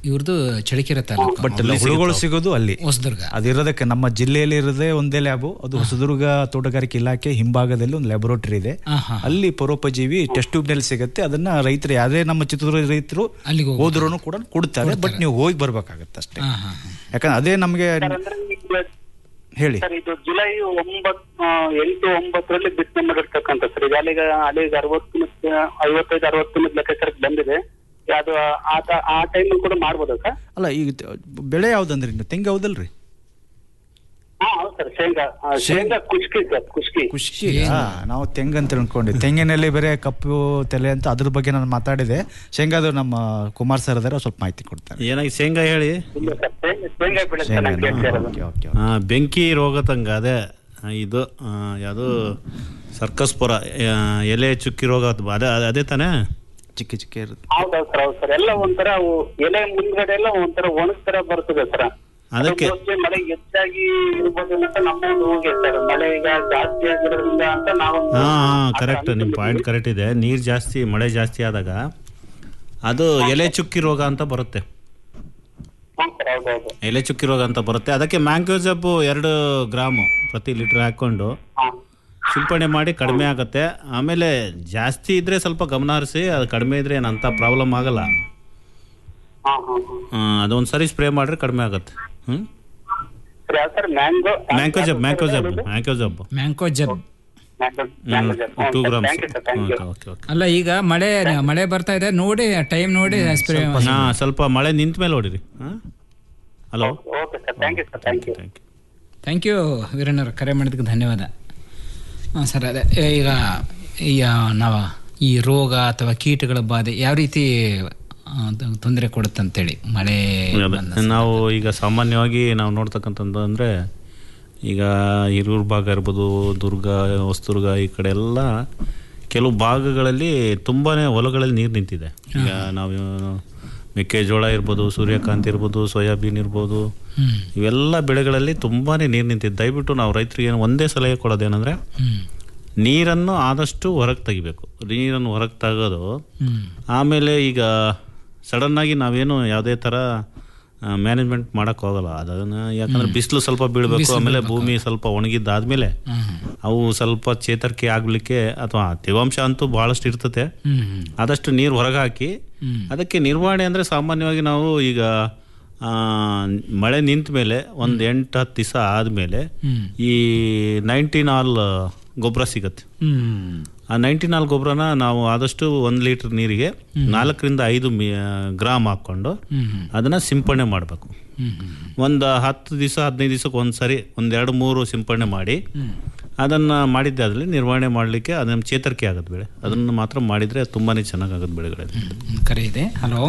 ಇವ್ರದ್ದು ಚಳಿಕೆರೆ ತಾಲೂಕು ಬಟ್ ಹುಳುಗಳು ಸಿಗೋದು ಅಲ್ಲಿ ಹೊಸದುರ್ಗ ಅದಿರೋದಕ್ಕೆ ನಮ್ಮ ಜಿಲ್ಲೆಯಲ್ಲಿ ಇರೋದೇ ಒಂದೇ ಲ್ಯಾಬು ಅದು ಹೊಸದುರ್ಗ ತೋಟಗಾರಿಕೆ ಇಲಾಖೆ ಹಿಂಭಾಗದಲ್ಲಿ ಒಂದು ಲ್ಯಾಬೊರೇಟರಿ ಇದೆ ಆಹಾ. ಅಲ್ಲಿ ಪರೋಪಜೀವಿ ಟೆಸ್ಟ್ ಟ್ಯೂಬ್ ನಲ್ಲಿ ಸಿಗುತ್ತೆ ಅದನ್ನ ರೈತರು ಯಾರೇ ನಮ್ಮ ಚಿತ್ರದುರ್ಗ ರೈತರು ಅಲ್ಲಿಗೆ ಹೋದ್ರೂ ಕೂಡ ಕೊಡ್ತಾರೆ ಬಟ್ ನೀವು ಹೋಗಿ ಬರ್ಬೇಕಾಗತ್ತೆ ಅಷ್ಟೇ ಯಾಕಂದ್ರೆ ಅದೇ ನಮಗೆ ಹೇಳಿ ಸರ್ ಇದು ಜುಲೈ ಒಂಬತ್ ಆ, ಎಂಟು ಒಂಬತ್ತರಲ್ಲಿ ಬಿತ್ತನೆ ಮಾಡಿರ್ತಕ್ಕಂಥ ಸರ್ ಈಗ ಅಲ್ಲಿಗ ಅಲ್ಲಿಗೆ ಅರವತ್ತು ಮತ್ತೆ ಐವತ್ತೈದು ಅರವತ್ತು ಲೆಕ್ಕಾಚಾರಕ್ಕೆ ಬಂದಿದೆ ಅದು ಆ ತ- ಆ ಟೈಮ್ ಕೂಡ ಮಾಡ್ಬೋದಾ ಸರ್ ಅಲ್ಲ ಈಗ ತ- ಬೆಳೆ ಯಾವ್ದಂದ್ರಿ ನೀವು ತೆಂಗು ಹೌದಲ್ರಿ ಹಾ ಹೌದು ಸರ್ ಶೇಂಗಾ ಆ, ಶೇಂಗಾ ಕುಷ್ಕಿ ಸರ್ ಕುಷ್ಕಿ ಖುಷಿ ನಾವು ತೆಂಗು ಅಂತ ಅನ್ಕೊಂಡ್ವಿ ತೆಂಗಿನಲ್ಲಿ ಬೇರೆ ಕಪ್ಪು ತಲೆ ಅಂತ ಅದ್ರ ಬಗ್ಗೆ ನಾನು ಮಾತಾಡಿದೆ ಶೇಂಗಾದು ನಮ್ಮ ಕುಮಾರ್ ಸರ್ ಅದಾರ ಸ್ವಲ್ಪ ಮಾಹಿತಿ ಕೊಡ್ತಾರೆ ಏನಾಗಿ ಶೇಂಗಾ ಹೇಳಿ ಇಲ್ಲ ಸರ್ ಶೇಂಗಾ- ಶೇಂಗಾ ಬೆಳೆ ಸರ್ ನಾನು ಕೇಳ್ತಾ ಇರೋದು ಆ, ಬೆಂಕಿ ರೋಗತಂಗ ಅದೇ ಆ, ಇದು ಆ, ಯಾವುದು ಸರ್ಕಸ್ ಪುರ ಆ, ಎಲೆ ಚುಕ್ಕಿ ರೋಗ ಅಂತ ಅದೇ ಅದೇ ತಾನೇ ಚಿಕ್ಕ ಚಿಕ್ಕ ಇರುತ್ತೆ ಹೌದೌದು ಸರ್ ಹೌದು ಸರ್ ಎಲ್ಲ ಒಂಥರ ಅವು ಎಲೆ ಮುಂದ್ಗಡೆ ಎಲ್ಲ ಒಂಥರ ಒಣಗ್ ತರ ಬರ್ತದೆ ಸರ್ ಅದಕ್ಕೆ ಮೋಸ್ಟ್ಲಿ ಮಳೆ ಹೆಚ್ಚಾಗಿ ಇರ್ಬೋದು ಅಂತ ನಮ್ಮ ಒಂದು ಊಹೆ ಸರ್ ಮಳೆ ಈಗ ಜಾಸ್ತಿ ಆಗಿರೋದ್ರಿಂದ ಅಂತ ನಾವು ಹಾ ಹಾ ಕರೆಕ್ಟ್ ನಿಮ್ಮ ಪಾಯಿಂಟ್ ಕರೆಕ್ಟ್ ಇದೆ ನೀರು ಜಾಸ್ತಿ ಮಳೆ ಜಾಸ್ತಿ ಆದಾಗ ಅದು ಎಲೆ ಚುಕ್ಕಿ ರೋಗ ಅಂತ ಬರುತ್ತೆ ಹೌದೌದು ಎಲೆ ಚುಕ್ಕಿ ರೋಗ ಅಂತ ಬರುತ್ತೆ ಅದಕ್ಕೆ ಮ್ಯಾಂಗೋಜಬ್ಬು ಎರಡು ಗ್ರಾಮು ಪ್ರತಿ ಲೀಟರ್ ಹಾಕ್ಕೊಂಡು ಸಿಂಪಡಣೆ ಮಾಡಿ ಕಡಿಮೆ ಆಗುತ್ತೆ ಆಮೇಲೆ ಜಾಸ್ತಿ ಇದ್ರೆ ಸ್ವಲ್ಪ ಗಮನ ಹರಿಸಿ ಅದು ಕಡಿಮೆ ಇದ್ರೆ ಏನಂತ ಪ್ರಾಬ್ಲಮ್ ಆಗಲ್ಲ ಹಾ ಹಾ ಹಾ ಆ, ಅದೊಂದು ಸರಿ ಸ್ಪ್ರೇ ಮಾಡಿದ್ರೆ ಕಡಿಮೆ ಆಗುತ್ತೆ ಹ್ಞೂ ಸರ್ ಯಾವ sir mango mancozeb mancozeb mancozeb mancozeb two grams thank you sir thank you okay okay ಅಲ್ಲ ಈಗ ಮಳೆ ಮಳೆ ಬರ್ತಾ ಇದೆ ನೋಡಿ ಟೈಮ್ ನೋಡಿ ಸ್ಪ್ರೇ ಹಾ ಸ್ವಲ್ಪ ಮಳೆ ನಿಂತ ಮೇಲೆ ಹೊಡಿರಿ ಹಾಂ hello okay sir thank you sir thank you thank you ವೀರಣ್ಣವ್ರು ಕರೆ ಮಾಡಿದ್ದಕ್ಕೆ ಧನ್ಯವಾದ ಹಾಂ ಸರ್ ಅದೇ ಈಗ ಈ ಆ, ನಾವು ಈ ರೋಗ ಅಥವಾ ಕೀಟಗಳ ಬಾಧೆ ಯಾವ ರೀತಿ ತೊಂದರೆ ಕೊಡುತ್ತಂತೇಳಿ ಮಳೆ ಅದೇ. ನಾವು ಈಗ ಸಾಮಾನ್ಯವಾಗಿ ನಾವು ನೋಡ್ತಕ್ಕಂಥದ್ದು ಅಂದರೆ ಈಗ ಹಿರೂರು ಭಾಗ ಇರ್ಬೋದು ದುರ್ಗ ಹೊಸದುರ್ಗ ಈ ಕಡೆ ಎಲ್ಲ ಕೆಲವು ಭಾಗಗಳಲ್ಲಿ ತುಂಬಾ ಹೊಲಗಳಲ್ಲಿ ನೀರು ನಿಂತಿದೆ ಈಗ ನಾವು ಮೆಕ್ಕೆಜೋಳ ಇರ್ಬೋದು ಸೂರ್ಯಕಾಂತಿ ಇರ್ಬೋದು ಸೋಯಾಬೀನ್ ಇರ್ಬೋದು ಹ್ಮ್. ಇವೆಲ್ಲ ಬೆಳೆಗಳಲ್ಲಿ ತುಂಬಾ ನೀರು ನಿಂತಿದೆ ದಯವಿಟ್ಟು ನಾವು ರೈತರಿಗೆ ಒಂದೇ ಸಲಹೆ ಕೊಡೋದೇನೆಂದರೆ ಹ್ಮ್. ನೀರನ್ನು ಆದಷ್ಟು ಹೊರಗೆ ತೆಗಿಬೇಕು ನೀರನ್ನು ಹೊರಗೆ ತೆಗೆದು ಹ್ಮ್. ಆಮೇಲೆ ಈಗ ಸಡನ್ನಾಗಿ ನಾವೇನು ಯಾವುದೇ ಥರ ಮ್ಯಾನೇಜ್ಮೆಂಟ್ ಮಾಡೋಕ್ಕೆ ಹೋಗಲ್ಲ ಅದನ್ನು ಯಾಕಂದ್ರೆ ಬಿಸಿಲು ಸ್ವಲ್ಪ ಬೀಳಬೇಕು ಬಿಸ್ಲು ಆಮೇಲೆ ಬೀಳ್ಬೇಕು. ಭೂಮಿ ಸ್ವಲ್ಪ ಒಣಗಿದ್ದಾದ್ಮೇಲೆ ಹ್ಮ್. ಅವು ಸ್ವಲ್ಪ ಚೇತರಿಕೆ ಆಗಲಿಕ್ಕೆ ಅಥವಾ ತೇವಾಂಶ ಅಂತೂ ಭಾಳಷ್ಟು ಇರ್ತತೆ ಹ್ಮ್, ಹ್ಮ್. ಆದಷ್ಟು ನೀರು ಹೊರಗೆ ಹಾಕಿ ಹ್ಮ್. ಅದಕ್ಕೆ ನಿರ್ವಹಣೆ ಅಂದರೆ ಸಾಮಾನ್ಯವಾಗಿ ನಾವು ಈಗ ಆ, ಮಳೆ ನಿಂತ ಮೇಲೆ ಒಂದು ಎಂಟು ಹತ್ತು ದಿವಸ ಆದಮೇಲೆ ಹ್ಮ್. ಈ ನೈನ್ಟೀನ್ ಆಲ್ ಗೊಬ್ಬರ ಸಿಗತ್ತೆ ಹ್ಮ್. ಆ ನೈನ್ಟೀನ್ ಆಲ್ ಗೊಬ್ಬರನ ನಾವು ಆದಷ್ಟು ಒಂದು ಲೀಟರ್ ನೀರಿಗೆ ನಾಲ್ಕರಿಂದ ಐದು ಮಿ ಗ್ರಾಮ್ ಹಾಕ್ಕೊಂಡು ಹ್ಮ್, ಹ್ಮ್. ಅದನ್ನು ಸಿಂಪಡಣೆ ಮಾಡಬೇಕು ಹ್ಮ್, ಹ್ಮ್. ಒಂದು ಹತ್ತು ದಿವಸ ಹದಿನೈದು ದಿವಸಕ್ಕೆ ಒಂದು ಸರಿ ಒಂದು ಎರಡು ಮೂರು ಸಿಂಪಡಣೆ ಮಾಡಿ ಹ್ಮ್. ಅದನ್ನು ಮಾಡಿದ್ದೆ ಅದರಲ್ಲಿ ನಿರ್ವಹಣೆ ಮಾಡಲಿಕ್ಕೆ ಅದನ್ನು ಚೇತರಿಕೆ ಆಗುತ್ತೆ ಬೆಳೆ ಅದನ್ನು ಮಾತ್ರ ಮಾಡಿದರೆ ತುಂಬಾ ಚೆನ್ನಾಗಾಗುತ್ತೆ ಬೆಳೆಗಳಲ್ಲಿ ಒಂದು ಕರೆ ಇದೆ ಹಲೋ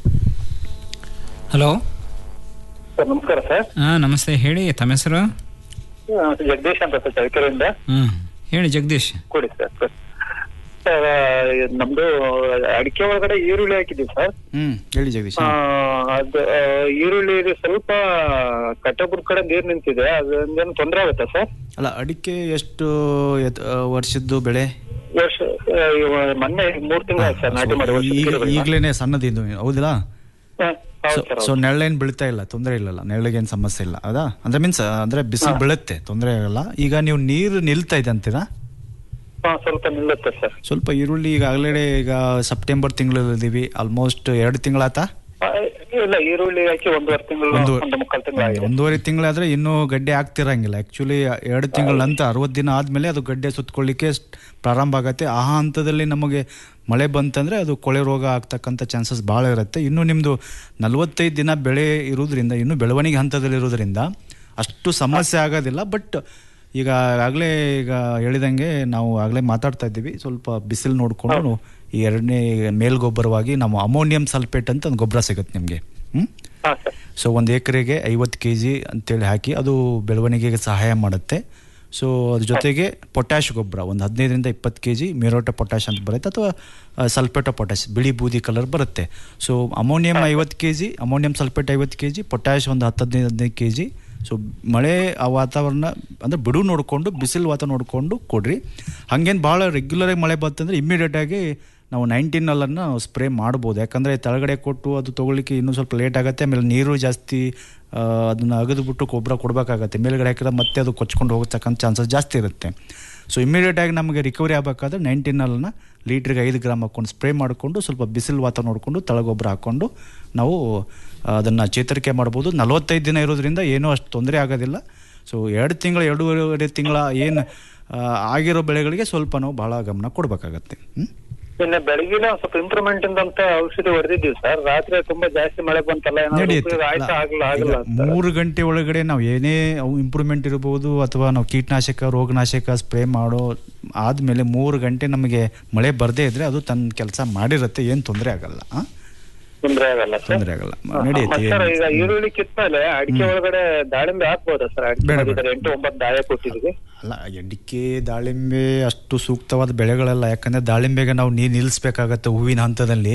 ಹಲೋ ಸರ್ ನಮಸ್ಕಾರ ಸರ್ ಹಾಂ ನಮಸ್ತೆ ಹೇಳಿ ತಮ್ಮ ಹೆಸರು ಆ, ಜಗದೀಶ್ ಅಂತ ಸರ್ ಚಳ್ಳಕೆರೆಯಿಂದ ಹ್ಮ್ ಹೇಳಿ ಜಗದೀಶ್ ಕೊಡಿ ಸರ್ ಸರ್ ಸರ್ ಆ, ನಮ್ದು ಅಡಿಕೆ ಒಳಗಡೆ ಈರುಳ್ಳಿ ಹಾಕಿದ್ದೀವಿ ಸರ್ ಹ್ಮ್ ಹೇಳಿ ಜಗದೀಶ್ ಆ, ಅದು ಆ, ಈರುಳ್ಳಿ ಇದು ಸ್ವಲ್ಪ ಕಟ್ಟಬುರ್ ಕಡೆ ನೀರ್ ನಿಂತಿದೆ ಅದೇನು ತೊಂದರೆ ಆಗುತ್ತಾ ಸರ್ ಅಲ್ಲ ಅಡಿಕೆ ಎಷ್ಟು ಎತ್- ಆ, ವರ್ಷದ್ದು ಬೆಳೆ ವರ್ಷ ಆ, ಇವ- ಮೊನ್ನೆ ಮೂರ್ ತಿಂಗಳು ಆಯ್ತು ಸರ್ ನಾಟಿ ಮಾಡಿ ವರ್ಷದ ಈಗ ಗಿಡಗಳನ್ನ. ಈಗಲೇನೆ ಸಣ್ಣದಿದ್ದು ಹೌದಿಲ್ಲ ಹಾ, ಹೌದು ಸರ್ ಸೊ ನೆರಳೇನು ಬೀಳ್ತಾ ಇಲ್ಲ ತೊಂದರೆ ಇಲ್ಲಲ್ಲ ನೆರಳಿಗೇನು ಸಮಸ್ಯೆ ಇಲ್ಲ ಹೌದಾ ಅಂದ್ರೆ ಮೀನ್ಸ್ ಅಂದ್ರೆ ಬಿಸಿಲು ಬೀಳುತ್ತೆ ತೊಂದರೆ ಆಗಲ್ಲ ಈಗ ನೀವು ನೀರು ನಿಲ್ತಾ ಇದೆ ಅಂತೀರಾ ಹಾ ಸ್ವಲ್ಪ ನಿಲ್ಲುತ್ತೆ ಸರ್ ಸ್ವಲ್ಪ ಈರುಳ್ಳಿ ಈಗ ಆಗಲೇ ಈಗ ಸೆಪ್ಟೆಂಬರ್ ತಿಂಗಳಲ್ಲಿದ್ದೀವಿ ಆಲ್ಮೋಸ್ಟ್ ಎರಡು ತಿಂಗಳಾತಾ ಆ, ಇಲ್ಲ ಈರುಳ್ಳಿ ಹಾಕಿ ಒಂದೂವರೆ ತಿಂಗಳು ಒಂದು ಒಂದು ಮುಕ್ಕಾಲು ತಿಂಗಳು ಆಗಿದೆ ಒಂದೂವರೆ ತಿಂಗಳಾದ್ರೆ ಇನ್ನೂ ಗಡ್ಡೆ ಆಗ್ತಿರಂಗಿಲ್ಲ ಆಕ್ಚುಲಿ ಎರಡು ತಿಂಗಳ ನಂತರ ಅರವತ್ತು ದಿನ ಆದ್ಮೇಲೆ ಅದು ಗಡ್ಡೆ ಸುತ್ಕೊಳ್ಳಿಕ್ಕೆ ಸ್ಟ್- ಪ್ರಾರಂಭ ಆಗತ್ತೆ ಆ ಹಂತದಲ್ಲಿ ನಮಗೆ ಮಳೆ ಬಂತಂದ್ರೆ ಅದು ಕೊಳೆ ರೋಗ ಆಗ್ತಕ್ಕಂಥ ಚಾನ್ಸಸ್ ಭಾಳ ಇರುತ್ತೆ ಇನ್ನು ನಿಮ್ಮದು ನಲವತ್ತೈದು ದಿನ ಬೆಳೆ ಇರೋದ್ರಿಂದ ಇನ್ನು ಬೆಳವಣಿಗೆ ಹಂತದಲ್ಲಿ ಇರೋದ್ರಿಂದ ಅಷ್ಟು ಸಮಸ್ಯೆ ಆಗೋದಿಲ್ಲ ಬಟ್ ಈಗ ಆಗಲೇ ಈಗ ಹೇಳಿದಂಗೆ ನಾವು ಆಗಲೇ ಮಾತಾಡ್ತಾ ಇದ್ದೀವಿ ಸ್ವಲ್ಪ ಬಿಸಿಲು ನೋಡಿಕೊಂಡು ಈ ಎರಡನೇ ಮೇಲ್ಗೊಬ್ಬರವಾಗಿ ನಾವು ಅಮೋನಿಯಂ ಸಲ್ಫೇಟ್ ಅಂತ ಒಂದು ಗೊಬ್ಬರ ಸಿಗುತ್ತೆ ನಿಮಗೆ ಹ್ಞೂ ಸೊ ಒಂದು ಎಕರೆಗೆ ಐವತ್ತು ಕೆ ಜಿ ಅಂತೇಳಿ ಹಾಕಿ ಅದು ಬೆಳವಣಿಗೆಗೆ ಸಹಾಯ ಮಾಡುತ್ತೆ ಸೊ ಅದ್ರ ಜೊತೆಗೆ ಪೊಟ್ಯಾಶ್ ಗೊಬ್ಬರ ಒಂದು ಹದಿನೈದರಿಂದ ಇಪ್ಪತ್ತು ಕೆ ಜಿ ಮಿರೋಟ ಪೊಟ್ಯಾಶ್ ಅಂತ ಬರುತ್ತೆ ಅಥವಾ ಸಲ್ಫೇಟ ಪೊಟ್ಯಾಶ್ ಬಿಳಿ ಬೂದಿ ಕಲರ್ ಬರುತ್ತೆ ಸೊ ಅಮೋನಿಯಂ ಐವತ್ತು ಕೆ ಜಿ ಅಮೋನಿಯಂ ಸಲ್ಫೇಟ್ ಐವತ್ತು ಕೆ ಜಿ ಪೊಟ್ಯಾಶ್ ಒಂದು ಹತ್ತು ಹದಿನೈದು ಹದಿನೈದು ಕೆ ಜಿ ಸೊ ಮಳೆ ಆ ವಾತಾವರಣ ಅಂದರೆ ಬಿಡು ನೋಡಿಕೊಂಡು ಬಿಸಿಲು ವಾತಾವರಣ ನೋಡಿಕೊಂಡು ಕೊಡ್ರಿ ಹಾಗೇನು ಭಾಳ ರೆಗ್ಯುಲರಾಗಿ ಮಳೆ ಬಂತಂದರೆ ಇಮ್ಮಿಡಿಯೇಟಾಗಿ ನಾವು ನೈನ್ಟೀನ್ ಅಲ್ಲನ್ನು ಸ್ಪ್ರೇ ಮಾಡ್ಬೋದು ಯಾಕಂದರೆ ಕೆಳಗಡೆ ಕೊಟ್ಟು ಅದು ತೊಗೊಳ್ಳಿಕ್ಕೆ ಇನ್ನೂ ಸ್ವಲ್ಪ ಲೇಟ್ ಆಗುತ್ತೆ ಆಮೇಲೆ ನೀರು ಜಾಸ್ತಿ ಅದನ್ನು ಅಗದುಬಿಟ್ಟು ಗೊಬ್ಬರ ಕೊಡಬೇಕಾಗತ್ತೆ ಮೇಲ್ಗಡೆ ಹಾಕಿದ್ರೆ ಮತ್ತೆ ಅದು ಕೊಚ್ಕೊಂಡು ಹೋಗತಕ್ಕಂಥ ಚಾನ್ಸಸ್ ಜಾಸ್ತಿ ಇರುತ್ತೆ ಸೊ ಇಮಿಡಿಯೇಟಾಗಿ ನಮಗೆ ರಿಕವರಿ ಆಗಬೇಕಾದ್ರೆ ನೈನ್ಟೀನ್ ಅಲ್ಲನ್ನ ಲೀಟ್ರಿಗೆ ಐದು ಗ್ರಾಮ್ ಹಾಕ್ಕೊಂಡು ಸ್ಪ್ರೇ ಮಾಡಿಕೊಂಡು ಸ್ವಲ್ಪ ಬಿಸಿಲು ವಾತಾವರಣ ನೋಡಿಕೊಂಡು ತಳಗೊಬ್ಬರ ಹಾಕ್ಕೊಂಡು ನಾವು ಅದನ್ನು ಚೇತರಿಕೆ ಮಾಡ್ಬೋದು ನಲವತ್ತೈದು ದಿನ ಇರೋದ್ರಿಂದ ಏನೂ ಅಷ್ಟು ತೊಂದರೆ ಆಗೋದಿಲ್ಲ ಸೊ ಎರಡು ತಿಂಗಳ ಎರಡೂವರೆ ತಿಂಗಳ ಏನು ಆಗಿರೋ ಬೆಳೆಗಳಿಗೆ ಸ್ವಲ್ಪ ನಾವು ಭಾಳ ಗಮನ ಕೊಡಬೇಕಾಗತ್ತೆ ಹ್ಞೂ ನಿನ್ನೆ ಬೆಳಗಿನ ಸ್ವಲ್ಪ ಇಂಪ್ರೂವ್ಮೆಂಟ್ ಅಂತ ಔಷಧಿ ಹೊಡೆದಿದ್ದೀವಿ ಸರ್ ರಾತ್ರಿ ತುಂಬಾ ಜಾಸ್ತಿ ಮಳೆ ಬಂತಲ್ಲ ಏನಾದ್ರು ನಡೆಯುತ್ತೆ ಉಪಯೋಗ ಆಯ್ತಾ ಆಗಲ್ಲ ಈಗ ಆಗಲ್ಲ ಮೂರು ಗಂಟೆ ಒಳಗಡೆ ನಾವು ಏನೇ ಇಂಪ್ರೂವ್ಮೆಂಟ್ ಇರ್ಬೋದು ಅಥವಾ ನಾವು ಕೀಟನಾಶಕ ರೋಗನಾಶಕ ಸ್ಪ್ರೇ ಮಾಡೋ ಆದಮೇಲೆ ಮೂರು ಗಂಟೆ ನಮಗೆ ಮಳೆ ಬರದೇ ಇದ್ರೆ ಅದು ತನ್ನ ಕೆಲಸ ಮಾಡಿರುತ್ತೆ ಏನು ತೊಂದರೆ ಆಗಲ್ಲ ಆ? ತೊಂದ್ರೆ ಆಗಲ್ಲ ಸರ್ ತೊಂದರೆ ಆಗಲ್ಲ ನಡೆಯುತ್ತೆ ಸರ್ ಏನು- ಈಗ ಈರುಳ್ಳಿ ಕಿತ್ಮೇಲೆ ಅಡಿಕೆ ಒಳಗಡೆ ದಾಳಿಂಬೆ ಹಾಕ್ಬೋದಾ ಸರ್ ಅಡಿಕೆ ಬೇಡ, ಮಾಡಿದ್ದಾರೆ, ಎಂಟು ಒಂಬತ್ತು ದಾಯ ಕೊಟ್ಟಿದ್ವಿ ಅಲ್ಲ ಅಡಿಕೆ ದಾಳಿಂಬೆ ಅಷ್ಟು ಸೂಕ್ತವಾದ ಬೆಳೆಗಳಲ್ಲ ಯಾಕಂದ್ರೆ ದಾಳಿಂಬೆಗೆ ನಾವು ನೀರು ನಿಲ್ಲಿಸ್ಬೇಕಾಗತ್ತೆ ಹೂವಿನ ಹಂತದಲ್ಲಿ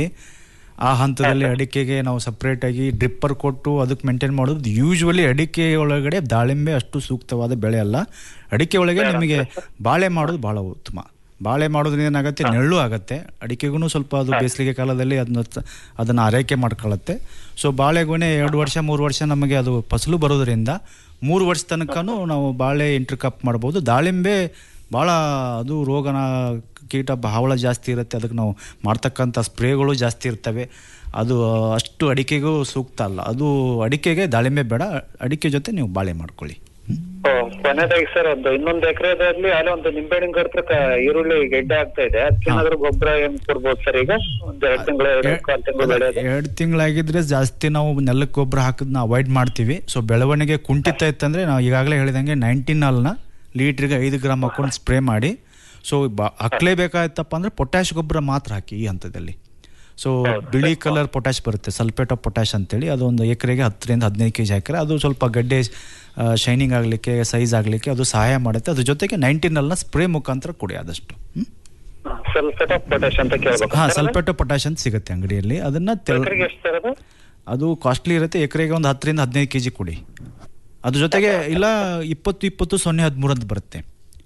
ಆ ಹಂತದಲ್ಲಿ ಅಡಿಕೆಗೆ ನಾವು ಸಪ್ರೇಟಾಗಿ ಡ್ರಿಪ್ಪರ್ ಕೊಟ್ಟು ಅದಕ್ಕೆ ಮೇಂಟೈನ್ ಮಾಡೋದು ಯೂಶ್ವಲಿ ಅಡಿಕೆ ಒಳಗಡೆ ದಾಳಿಂಬೆ ಅಷ್ಟು ಸೂಕ್ತವಾದ ಬೆಳೆ ಅಲ್ಲ ಅಡಿಕೆ ಒಳಗೆ ನಿಮಗೆ ಬಾಳೆ ಮಾಡೋದು ಬಹಳ ಉತ್ತಮ ಬಾಳೆ ಮಾಡೋದ್ರಿಂದ ಏನಾಗುತ್ತೆ ನೆರಳು ಆಗುತ್ತೆ ಅಡಿಕೆಗೂ ಸ್ವಲ್ಪ ಅದು ಬೇಸಿಗೆ ಕಾಲದಲ್ಲಿ ಅದನ್ನ ಅದನ್ನು ಆರೈಕೆ ಮಾಡ್ಕೊಳ್ಳುತ್ತೆ ಸೊ ಬಾಳೆಗೊನೆ ಎರಡು ವರ್ಷ ಮೂರು ವರ್ಷ ನಮಗೆ ಅದು ಫಸಲು ಬರೋದ್ರಿಂದ ಮೂರು ವರ್ಷ ತನಕನೂ ನಾವು ಬಾಳೆ ಇಂಟರ್ ಕಪ್ ಮಾಡ್ಬೋದು ದಾಳಿಂಬೆ ಭಾಳ ಅದು ರೋಗನ ಕೀಟ ಹಾವಳ ಜಾಸ್ತಿ ಇರುತ್ತೆ ಅದಕ್ಕೆ ನಾವು ಮಾಡ್ತಕ್ಕಂಥ ಸ್ಪ್ರೇಗಳು ಜಾಸ್ತಿ ಇರ್ತವೆ ಅದು ಅಷ್ಟು ಅಡಿಕೆಗೂ ಸೂಕ್ತ ಅಲ್ಲ ಅದು ಅಡಿಕೆಗೆ ದಾಳಿಂಬೆ ಬೇಡ ಅಡಿಕೆ ಜೊತೆ ನೀವು ಬಾಳೆ ಮಾಡ್ಕೊಳ್ಳಿ ಓ, ಕೊನೆದಾಗಿ ಸರ್ ಒಂದು ಇನ್ನೊಂದು ಎಕರೆದಲ್ಲಿ ಅಲ್ಲಿ ಒಂದು ನಿಂಬೆಹಣ್ಣಿನ ಗಿಡಕ್ಕೆ ಈರುಳ್ಳಿ ಗೆಡ್ಡೆ ಆಗ್ತಾ ಇದೆ ಅದಕ್ಕೇನಾದ್ರೂ ಗೊಬ್ಬರ ಏನ್ ಕೊಡ್ಬೋದು ಸರ್ ಈಗ ಒಂದ್ ಎರಡು ತಿಂಗಳು ಎರಡು ಕಾಲ್ ತಿಂಗಳು ಬೆಳೆಯೋದು ಎರಡು ತಿಂಗಳಾಗಿದ್ರೆ ಜಾಸ್ತಿ ನಾವು ನೆಲಕ್ಕೆ ಗೊಬ್ಬರ ಹಾಕೋದನ್ನ ಅವಾಯ್ಡ್ ಮಾಡ್ತೀವಿ ಸೊ ಬೆಳವಣಿಗೆ ಕುಂಠಿತ ಇತ್ತಂದರೆ ನಾವು ಈಗಾಗಲೇ ಹೇಳಿದಂಗೆ ನೈನ್ಟೀನ್ ಅಲ್ನ ಲೀಟ್ರಿಗೆ ಐದು ಗ್ರಾಮ್ ಹಾಕೊಂಡು ಸ್ಪ್ರೇ ಮಾಡಿ ಸೊ ಬ ಹಾಕ್ಲೇಬೇಕಾಯ್ತಪ್ಪ ಅಂದರೆ ಪೊಟ್ಯಾಶ್ ಗೊಬ್ಬರ ಮಾತ್ರ ಹಾಕಿ ಈ ಹಂತದಲ್ಲಿ ಸೊ ಬಿಳಿ ಕಲರ್ ಪೊಟ್ಯಾಶ್ ಬರುತ್ತೆ ಸಲ್ಫೇಟ್ ಆಫ್ ಪೊಟ್ಯಾಶ್ ಅಂತೇಳಿ ಅದು ಒಂದು ಎಕರೆಗೆ ಹತ್ತರಿಂದ ಹದಿನೈದು ಕೆ ಜಿ ಹಾಕಿದ್ರೆ ಅದು ಸ್ವಲ್ಪ ಗಡ್ಡೆ ಶೈನಿಂಗ್ ಆಗಲಿಕ್ಕೆ ಸೈಜ್ ಆಗಲಿಕ್ಕೆ ಅದು ಸಹಾಯ ಮಾಡುತ್ತೆ ಅದ್ರ ಜೊತೆಗೆ ನೈನ್ಟೀನ್ ಅಲ್ನ ಸ್ಪ್ರೇ ಮುಖಾಂತರ ಕೊಡಿ ಆದಷ್ಟು ಸಲ್ಫೇಟ್ ಆಫ್ ಪೊಟ್ಯಾಶ್ ಅಂತ ಕೇಳ್ಬೇಕು ಹಾಂ ಸಲ್ಫೇಟ್ ಆಫ್ ಪೊಟ್ಯಾಶ್ ಅಂತ ಸಿಗುತ್ತೆ ಅಂಗಡಿಯಲ್ಲಿ ಅದನ್ನ ತೆಳ ಎಕರೆಗೆ ಎಷ್ಟು ಸರ್ ಅದು ಅದು ಕಾಸ್ಟ್ಲಿ ಇರುತ್ತೆ ಎಕರೆಗೆ ಒಂದು ಹತ್ತರಿಂದ ಹದಿನೈದು ಕೆ ಜಿ ಕೊಡಿ ಅದ್ರ ಜೊತೆಗೆ ಇಲ್ಲ ಇಪ್ಪತ್ತು ಇಪ್ಪತ್ತು ಸೊನ್ನೆ ಹದಿಮೂರು ಅಂತ ಬರುತ್ತೆ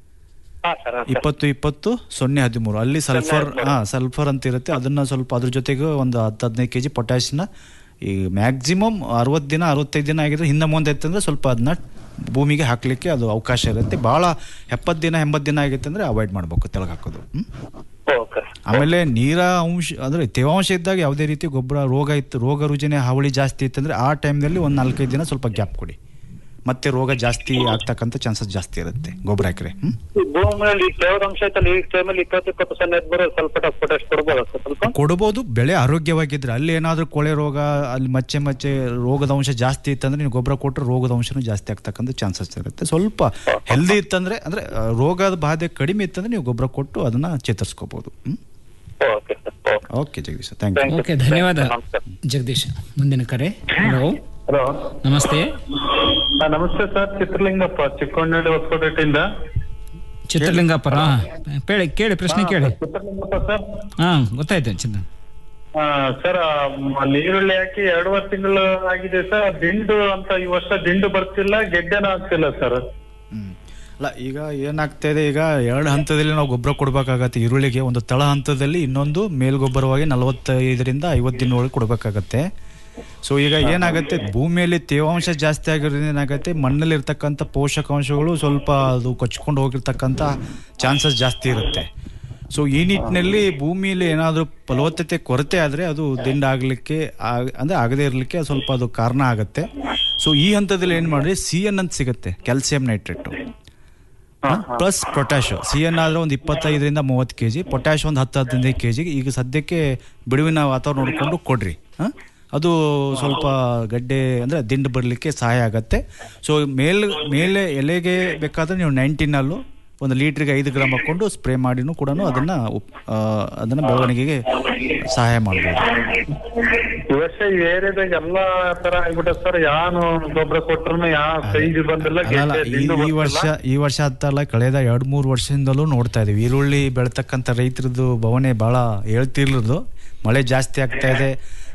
ಹಾ ಸರ್ ಇಪ್ಪತ್ತು ಇಪ್ಪತ್ತು ಸೊನ್ನೆ ಹದಿಮೂರು ಅಲ್ಲಿ ಸಲ್ಫರ್ ಹಾ ಸಲ್ಫರ್ ಅಂತ ಇರುತ್ತೆ ಅದನ್ನ ಸ್ವಲ್ಪ ಅದ್ರ ಜೊತೆಗೆ ಒಂದು ಹತ್ತು ಹದಿನೈದು ಕೆ ಜಿ ಪೊಟ್ಯಾಶ್ನ ಈ ಮ್ಯಾಕ್ಸಿಮಮ್ ಅರವತ್ತು ದಿನ ಅರವತ್ತೈದು ದಿನ ಆಗಿದ್ರೆ ಹಿಂದೆ ಮುಂದೆ ಇತ್ತಂದ್ರೆ ಸ್ವಲ್ಪ ಅದನ್ನ ಭೂಮಿಗೆ ಹಾಕಲಿಕ್ಕೆ ಅದು ಅವಕಾಶ ಇರುತ್ತೆ ಭಾಳ ಎಪ್ಪತ್ತು ದಿನ ಎಂಬತ್ತು ದಿನ ಆಗಿತ್ತು ಅಂದರೆ ಅವಾಯ್ಡ್ ಮಾಡಬೇಕು ತೆಳಗೆ ಹಾಕೋದು ಹ್ಮ್? ಆಮೇಲೆ ನೀರ ಅಂಶ ಅಂದರೆ ತೇವಾಂಶ ಇದ್ದಾಗ ಯಾವುದೇ ರೀತಿ ಗೊಬ್ಬರ ರೋಗ ಇತ್ತು ರೋಗ ರುಜಿನ ಹಾವಳಿ ಜಾಸ್ತಿ ಇತ್ತಂದರೆ ಆ ಟೈಮ್ನಲ್ಲಿ ಒಂದು ನಾಲ್ಕೈದು ದಿನ ಸ್ವಲ್ಪ ಗ್ಯಾಪ್ ಕೊಡಿ ಮತ್ತೆ ರೋಗ ಜಾಸ್ತಿ ಆಗ್ತಕ್ಕಂಥ ಚಾನ್ಸಸ್ ಜಾಸ್ತಿ ಇರುತ್ತೆ ಗೊಬ್ಬರ ಹಾಕಿದ್ರೆ ಹ್ಮ್ ಈ ಭೂಮಿಯಲ್ಲಿ ತೇವಾಂಶ ಐತಲ್ಲ ಈ ಟೈಮಲ್ಲಿ ಇಪ್ಪತ್ತು ಇಪ್ಪತ್ತು ಸೊನ್ನೆ ಹದಿಮೂರು ಸಲ್ಫೇಟ್ ಆಫ್ ಪೊಟ್ಯಾಶ್ ಕೊಡ್ಬೋದಾ ಸರ್ ಸ್ವಲ್ಪ ಕೊಡ್ಬೋದು ಬೆಳೆ ಆರೋಗ್ಯವಾಗಿದ್ರೆ ಅಲ್ಲಿ ಏನಾದರೂ ಕೊಳೆ ರೋಗ ಅಲ್ಲಿ ಮಚ್ಚೆ ಮಚ್ಚೆ ರೋಗದ ಅಂಶ ಜಾಸ್ತಿ ಇತ್ತಂದ್ರೆ ನೀವು ಗೊಬ್ಬರ ಕೊಟ್ಟರೆ ರೋಗದ ಅಂಶನೂ ಜಾಸ್ತಿ ಆಗ್ತಕ್ಕಂಥ ಚಾನ್ಸಸ್ ಇರುತ್ತೆ ಸ್ವಲ್ಪ ಹೆಲ್ದಿ ಇತ್ತಂದ್ರೆ ಅಂದ್ರೆ ಆ, ರೋಗದ ಬಾಧೆ ಕಡಿಮೆ ಇತ್ತಂದ್ರೆ ನೀವು ಗೊಬ್ಬರ ಕೊಟ್ಟು ಅದನ್ನ ಚೇತರಿಸ್ಕೋಬಹುದು okay Jagadish thank you okay ಧನ್ಯವಾದ ಜಗದೀಶ್ ಮುಂದಿನ ಕರೆ ಹಲೋ ಹಲೋ ನಮಸ್ತೆ ನಮಸ್ತೆ ಸರ್ ಚಿತ್ರಲಿಂಗಪ್ಪ ಚಿಕ್ಕೋನಹಳ್ಳಿ ಹೊಸಕೋಟೆಯಿಂದ ಚಿತ್ರಲಿಂಗಪ್ಪರ ಕೇಳಿ ಕೇಳಿ ಪ್ರಶ್ನೆ ಕೇಳಿ ಚಿತ್ರಲಿಂಗಪ್ಪ ಸರ್ ಹಾ ಗೊತ್ತಾಯ್ತು ಚಂದ ಆ, ಸರ್ ಆ, ಅಲ್ಲಿ ಈರುಳ್ಳಿ ಹಾಕಿ ಎರಡೂವರೆ ತಿಂಗಳು ಆಗಿದೆ ಸರ್ ದಿಂಡು ಅಂತ ಈ ವರ್ಷ ದಿಂಡು ಬರ್ತಿಲ್ಲ ಗೆಡ್ಡೆನೂ ಆಗ್ತಿಲ್ಲ ಸರ್ ಅಲ್ಲ ಈಗ ಏನಾಗ್ತಾ ಇದೆ ಈಗ ಎರಡು ಹಂತದಲ್ಲಿ ನಾವು ಗೊಬ್ಬರ ಕೊಡಬೇಕಾಗತ್ತೆ ಈರುಳ್ಳಿಗೆ ಒಂದು ತಳ ಹಂತದಲ್ಲಿ ಇನ್ನೊಂದು ಮೇಲ್ಗೊಬ್ಬರವಾಗಿ ನಲವತ್ತೈದರಿಂದ ಐವತ್ತು ದಿನ ಒಳಗೆ ಕೊಡಬೇಕಾಗತ್ತೆ ಸೊ ಈಗ ಏನಾಗುತ್ತೆ ಭೂಮಿಯಲ್ಲಿ ತೇವಾಂಶ ಜಾಸ್ತಿ ಆಗಿರೋದ್ರಿಂದ ಏನಾಗುತ್ತೆ ಮಣ್ಣಲ್ಲಿ ಇರ್ತಕ್ಕಂಥ ಪೋಷಕಾಂಶಗಳು ಸ್ವಲ್ಪ ಅದು ಕೊಚ್ಕೊಂಡು ಹೋಗಿರ್ತಕ್ಕಂಥ ಚಾನ್ಸಸ್ ಜಾಸ್ತಿ ಇರುತ್ತೆ ಸೊ ಈ ನಿಟ್ಟಿನಲ್ಲಿ ಭೂಮಿಯಲ್ಲಿ ಏನಾದರೂ ಫಲವತ್ತತೆ ಕೊರತೆ ಆದರೆ ಅದು ದಿಂಡ ಆಗಲಿಕ್ಕೆ ಅಂದರೆ ಆಗದೇ ಇರಲಿಕ್ಕೆ ಸ್ವಲ್ಪ ಅದು ಕಾರಣ ಆಗುತ್ತೆ ಸೊ ಈ ಹಂತದಲ್ಲಿ ಏನು ಮಾಡಿದ್ರೆ ಸಿ ಎನ್ ಅಂತ ಸಿಗುತ್ತೆ calcium nitrate plus potash C N ಆದ್ರೆ ಒಂದು ಇಪ್ಪತ್ತೈದರಿಂದ ಮೂವತ್ತು ಕೆ ಜಿ ಪೊಟ್ಯಾಶ್ ಒಂದು ಹತ್ತು ಹದಿನೈದು ಕೆ ಜಿ ಈಗ ಸದ್ಯಕ್ಕೆ ಬಿಡುವಿನ ವಾತಾವರಣ ನೋಡಿಕೊಂಡು ಕೊಡ್ರಿ ಹಾಂ ಅದು ಸ್ವಲ್ಪ ಗಡ್ಡೆ ಅಂದರೆ ದಿಂಡು ಬರಲಿಕ್ಕೆ ಸಹಾಯ ಆಗತ್ತೆ ಸೊ ಮೇಲ್ ಮೇಲೆ ಎಲೆಗೆ ಬೇಕಾದ್ರೆ ನೀವು ನೈನ್ಟೀನಲ್ಲೂ ಒಂದು ಲೀಟ್ರಿಗೆ ಐದು ಗ್ರಾಮ್ ಹಾಕ್ಕೊಂಡು ಸ್ಪ್ರೇ ಮಾಡಿನೂ ಕೂಡ ಅದನ್ನು ಅದನ್ನು ಬೆಳವಣಿಗೆಗೆ ಸಹಾಯ ಮಾಡ್ಬೋದು ಈ ವರ್ಷ ಈ ಏರಿಯಾದಾಗ ಎಲ್ಲಾ ತರ ಆಗ್ಬಿಟ್ಟೆ ಸರ್ ಯಾನು ಗೊಬ್ಬರ ಕೊಟ್ರು ಯಾವ ಸೈಜ್ ಬಂದಿಲ್ಲ ಅಲ್ಲ ಗೆಡ್ಡೆ ಈ ದಿಂಡು ಈ ಬರ್ತಿಲ್ಲ. ವರ್ಷ ಈ ವರ್ಷ ಅಂತಲ್ಲ ಕಳೆದ ಎರಡು ಮೂರು ವರ್ಷದಿಂದಲೂ ನೋಡ್ತಾ ಇದೀವಿ ಈರುಳ್ಳಿ ಬೆಳ್ತಕ್ಕಂಥ ರೈತರದ್ದು ಭವನೆ ಭಾಳ ಹೇಳ್ತಿರ್ಲದು ಮಳೆ ಜಾಸ್ತಿ ಆಗ್ತಾ ಇದೆ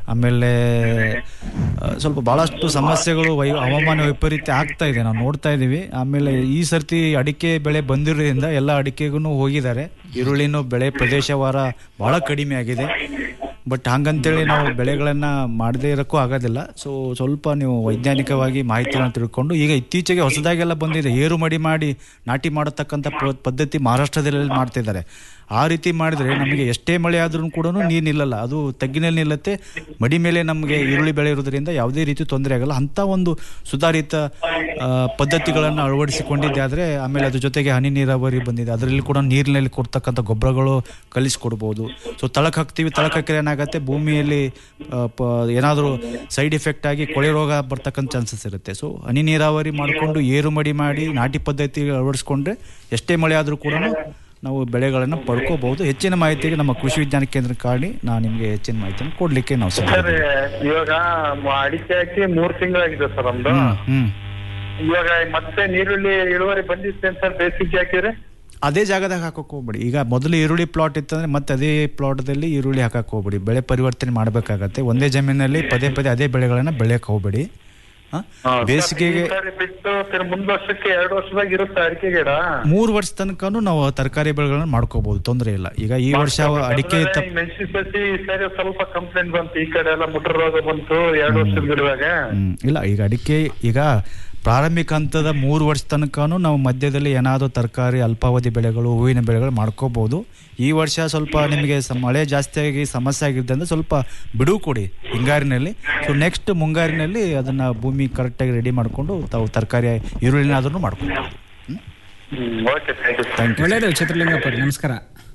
ಆಮೇಲೆ ಆ, ಸ್ವಲ್ಪ ಭಾಳಷ್ಟು ಸಮಸ್ಯೆಗಳು ವೈ ಹವಾಮಾನ ವೈಪರೀತ್ಯ ಆಗ್ತಾ ಇದೆ ನಾವು ನೋಡ್ತಾ ಇದ್ದೀವಿ ಆಮೇಲೆ ಈ ಸರ್ತಿ ಅಡಿಕೆ ಬೆಳೆ ಬಂದಿರೋದ್ರಿಂದ ಎಲ್ಲ ಅಡಿಕೆಗೂ ಹೋಗಿದ್ದಾರೆ ಈರುಳ್ಳಿನೂ ಬೆಳೆ ಪ್ರದೇಶವಾರ ಭಾಳ ಕಡಿಮೆ ಆಗಿದೆ ಬಟ್ ಹಂಗಂತೇಳಿ ನಾವು ಬೆಳೆಗಳನ್ನು ಮಾಡದೇ ಇರೋಕ್ಕೂ ಆಗೋದಿಲ್ಲ ಸೊ ಸ್ವಲ್ಪ ನೀವು ವೈಜ್ಞಾನಿಕವಾಗಿ ಮಾಹಿತಿಗಳನ್ನು ತಿಳ್ಕೊಂಡು ಈಗ ಇತ್ತೀಚೆಗೆ ಹೊಸದಾಗೆಲ್ಲ ಬಂದಿದೆ ಏರು ಮಡಿ ಮಾಡಿ ನಾಟಿ ಮಾಡತಕ್ಕಂಥ ಪ- ಪದ್ಧತಿ ಮಹಾರಾಷ್ಟ್ರದಲ್ಲಿ ಮಾಡ್ತಿದ್ದಾರೆ ಆ ರೀತಿ ಮಾಡಿದ್ರೆ ನಮಗೆ ಎಷ್ಟೇ ಮಳೆ ಆದ್ರೂ ಕೂಡ ನೀರು ನಿಲ್ಲಲ್ಲ ಅದು ತಗ್ಗಿನಲ್ಲಿ ನಿಲ್ಲತ್ತೆ ಮಡಿ ಮೇಲೆ ನಮಗೆ ಈರುಳ್ಳಿ ಬೆಳೆ ಇರೋದ್ರಿಂದ ಯಾವುದೇ ರೀತಿ ತೊಂದರೆ ಆಗಲ್ಲ ಅಂಥ ಒಂದು ಸುಧಾರಿತ ಆ, ಪದ್ಧತಿಗಳನ್ನು ಅಳವಡಿಸಿಕೊಂಡಿದ್ದೆ ಆದರೆ ಆಮೇಲೆ ಅದ್ರ ಜೊತೆಗೆ ಹನಿ ನೀರಾವರಿ ಬಂದಿದೆ ಅದರಲ್ಲಿ ಕೂಡ ನೀರಿನಲ್ಲಿ ಕೊಡ್ತಕ್ಕಂಥ ಗೊಬ್ಬರಗಳು ಕಲಿಸ್ಕೊಡ್ಬೋದು ಸೊ ತಳಕ್ ಹಾಕ್ತೀವಿ ತಳಕ್ ಹಾಕಿದ್ರೆ ಏನಾಗುತ್ತೆ ಭೂಮಿಯಲ್ಲಿ ಏನಾದರೂ ಸೈಡ್ ಎಫೆಕ್ಟ್ ಆಗಿ ಕೊಳೆ ರೋಗ ಬರ್ತಕ್ಕಂಥ ಚಾನ್ಸಸ್ ಇರುತ್ತೆ ಸೊ ಹನಿ ನೀರಾವರಿ ಮಾಡಿಕೊಂಡು ಏರು ಮಡಿ ಮಾಡಿ ನಾಟಿ ಪದ್ಧತಿ ಅಳವಡಿಸ್ಕೊಂಡ್ರೆ ಎಷ್ಟೇ ಮಳೆ ಆದರೂ ಕೂಡ ನಾವು ಬೆಳೆಗಳನ್ನು ಪಡ್ಕೋಬಹುದು ಹೆಚ್ಚಿನ ಮಾಹಿತಿಗೆ ನಮ್ಮ ಕೃಷಿ ವಿಜ್ಞಾನ ಕೇಂದ್ರ ಕಾಡಿ ನಾನು ನಿಮಗೆ ಹೆಚ್ಚಿನ ಮಾಹಿತಿಯನ್ನು ಕೊಡ್ಲಿಕ್ಕೆ ನಾವು ಸಿದ್ಧ ಸರ್ ಇವಾಗ ಮ- ಅಡಿಕೆ ಹಾಕಿ ಮೂರ್ ತಿಂಗಳಾಗಿದೆ ಸರ್ ನಮ್ದು ಹ್ಮ್ ಹ್ಮ್ ಇವಾಗ ಮತ್ತೆ ನೀರುಳ್ಳಿ ಇಳುವರಿ ಬಂದಿತ್ತೇನ್ ಸರ್ ಬೇಸಿಗೆ ಹಾಕಿದ್ರೆ ಅದೇ ಜಾಗದಾಗ ಹಾಕಕ್ಕೆ ಹೋಗ್ಬೇಡಿ ಈಗ ಮೊದಲು ಈರುಳ್ಳಿ ಪ್ಲಾಟ್ ಇತ್ತಂದ್ರೆ ಮತ್ತೆ ಅದೇ ಪ್ಲಾಟ್ದಲ್ಲಿ ಈರುಳ್ಳಿ ಹಾಕಕ್ಕೆ ಹೋಗ್ಬೇಡಿ ಬೆಳೆ ಪರಿವರ್ತನೆ ಮಾಡಬೇಕಾಗತ್ತೆ ಒಂದೇ ಜಮೀನಲ್ಲಿ ಪದೇ ಪದೇ ಅದೇ ಬೆಳೆಗಳನ್ನ ಬೆಳೆಯಕ್ಕೆ ಹೋಗ್ಬೇಡಿ ಆ? ಬೇಸಿಗೆಗೆ ಈ ಸಾರಿ ಬಿಟ್ಟು ತಿರ್ಗ ಮುಂದ್ ವರ್ಷಕ್ಕೆ ಎರಡು ವರ್ಷದಾಗ ಇರುತ್ತೆ ಅಡಿಕೆ ಗಿಡ ಮೂರು ವರ್ಷ ತನಕನೂ ನಾವು ತರಕಾರಿ ಬೆಳೆಗಳನ್ನ ಮಾಡ್ಕೋಬಹುದು ತೊಂದರೆ ಇಲ್ಲ ಈಗ ಈ ವರ್ಷ ಅಡಿಕೆ ಅದ್ರಲ್ಲಿ ತಪ್ಪ ಈ ಮೆಣಸಿನ ಸಸಿ ಈ ಸಾರಿ ಸ್ವಲ್ಪ ಕಂಪ್ಲೇಂಟ್ ಬಂತು ಈ ಕಡೆ ಎಲ್ಲ ಮುಟ್ರ ರೋಗ ಬಂತು ಎರಡು ವರ್ಷದ ಗಿಡದಾಗ ಹ್ಮ್. ಇಲ್ಲ ಈಗ ಅಡಿಕೆ ಈಗ ಪ್ರಾರಂಭಿಕ ಹಂತದ ಮೂರು ವರ್ಷ ತನಕನೂ ನಾವು ಮಧ್ಯದಲ್ಲಿ ಏನಾದರೂ ತರಕಾರಿ ಅಲ್ಪಾವಧಿ ಬೆಳೆಗಳು ಹೂವಿನ ಬೆಳೆಗಳು ಮಾಡ್ಕೋಬಹುದು ಈ ವರ್ಷ ಸ್ವಲ್ಪ ನಿಮಗೆ ಸ- ಮಳೆ ಜಾಸ್ತಿಯಾಗಿ ಸಮಸ್ಯೆ ಆಗಿದ್ದಂದ್ರೆ ಸ್ವಲ್ಪ ಬಿಡುವು ಕೊಡಿ ಹಿಂಗಾರಿನಲ್ಲಿ ಸೊ ನೆಕ್ಸ್ಟ್ ಮುಂಗಾರಿನಲ್ಲಿ ಅದನ್ನ ಭೂಮಿ ಕರೆಕ್ಟಾಗಿ ರೆಡಿ ಮಾಡಿಕೊಂಡು ತಾವು ತರಕಾರಿ ಈರುಳ್ಳಿನಾದ್ರೂ ಮಾಡ್ಕೊಂಡು okay thank you thank you ಒಳ್ಳೆಯದು ಚಿತ್ರಲಿಂಗಪ್ಪ ಅವ್ರೆ, ನಮಸ್ಕಾರ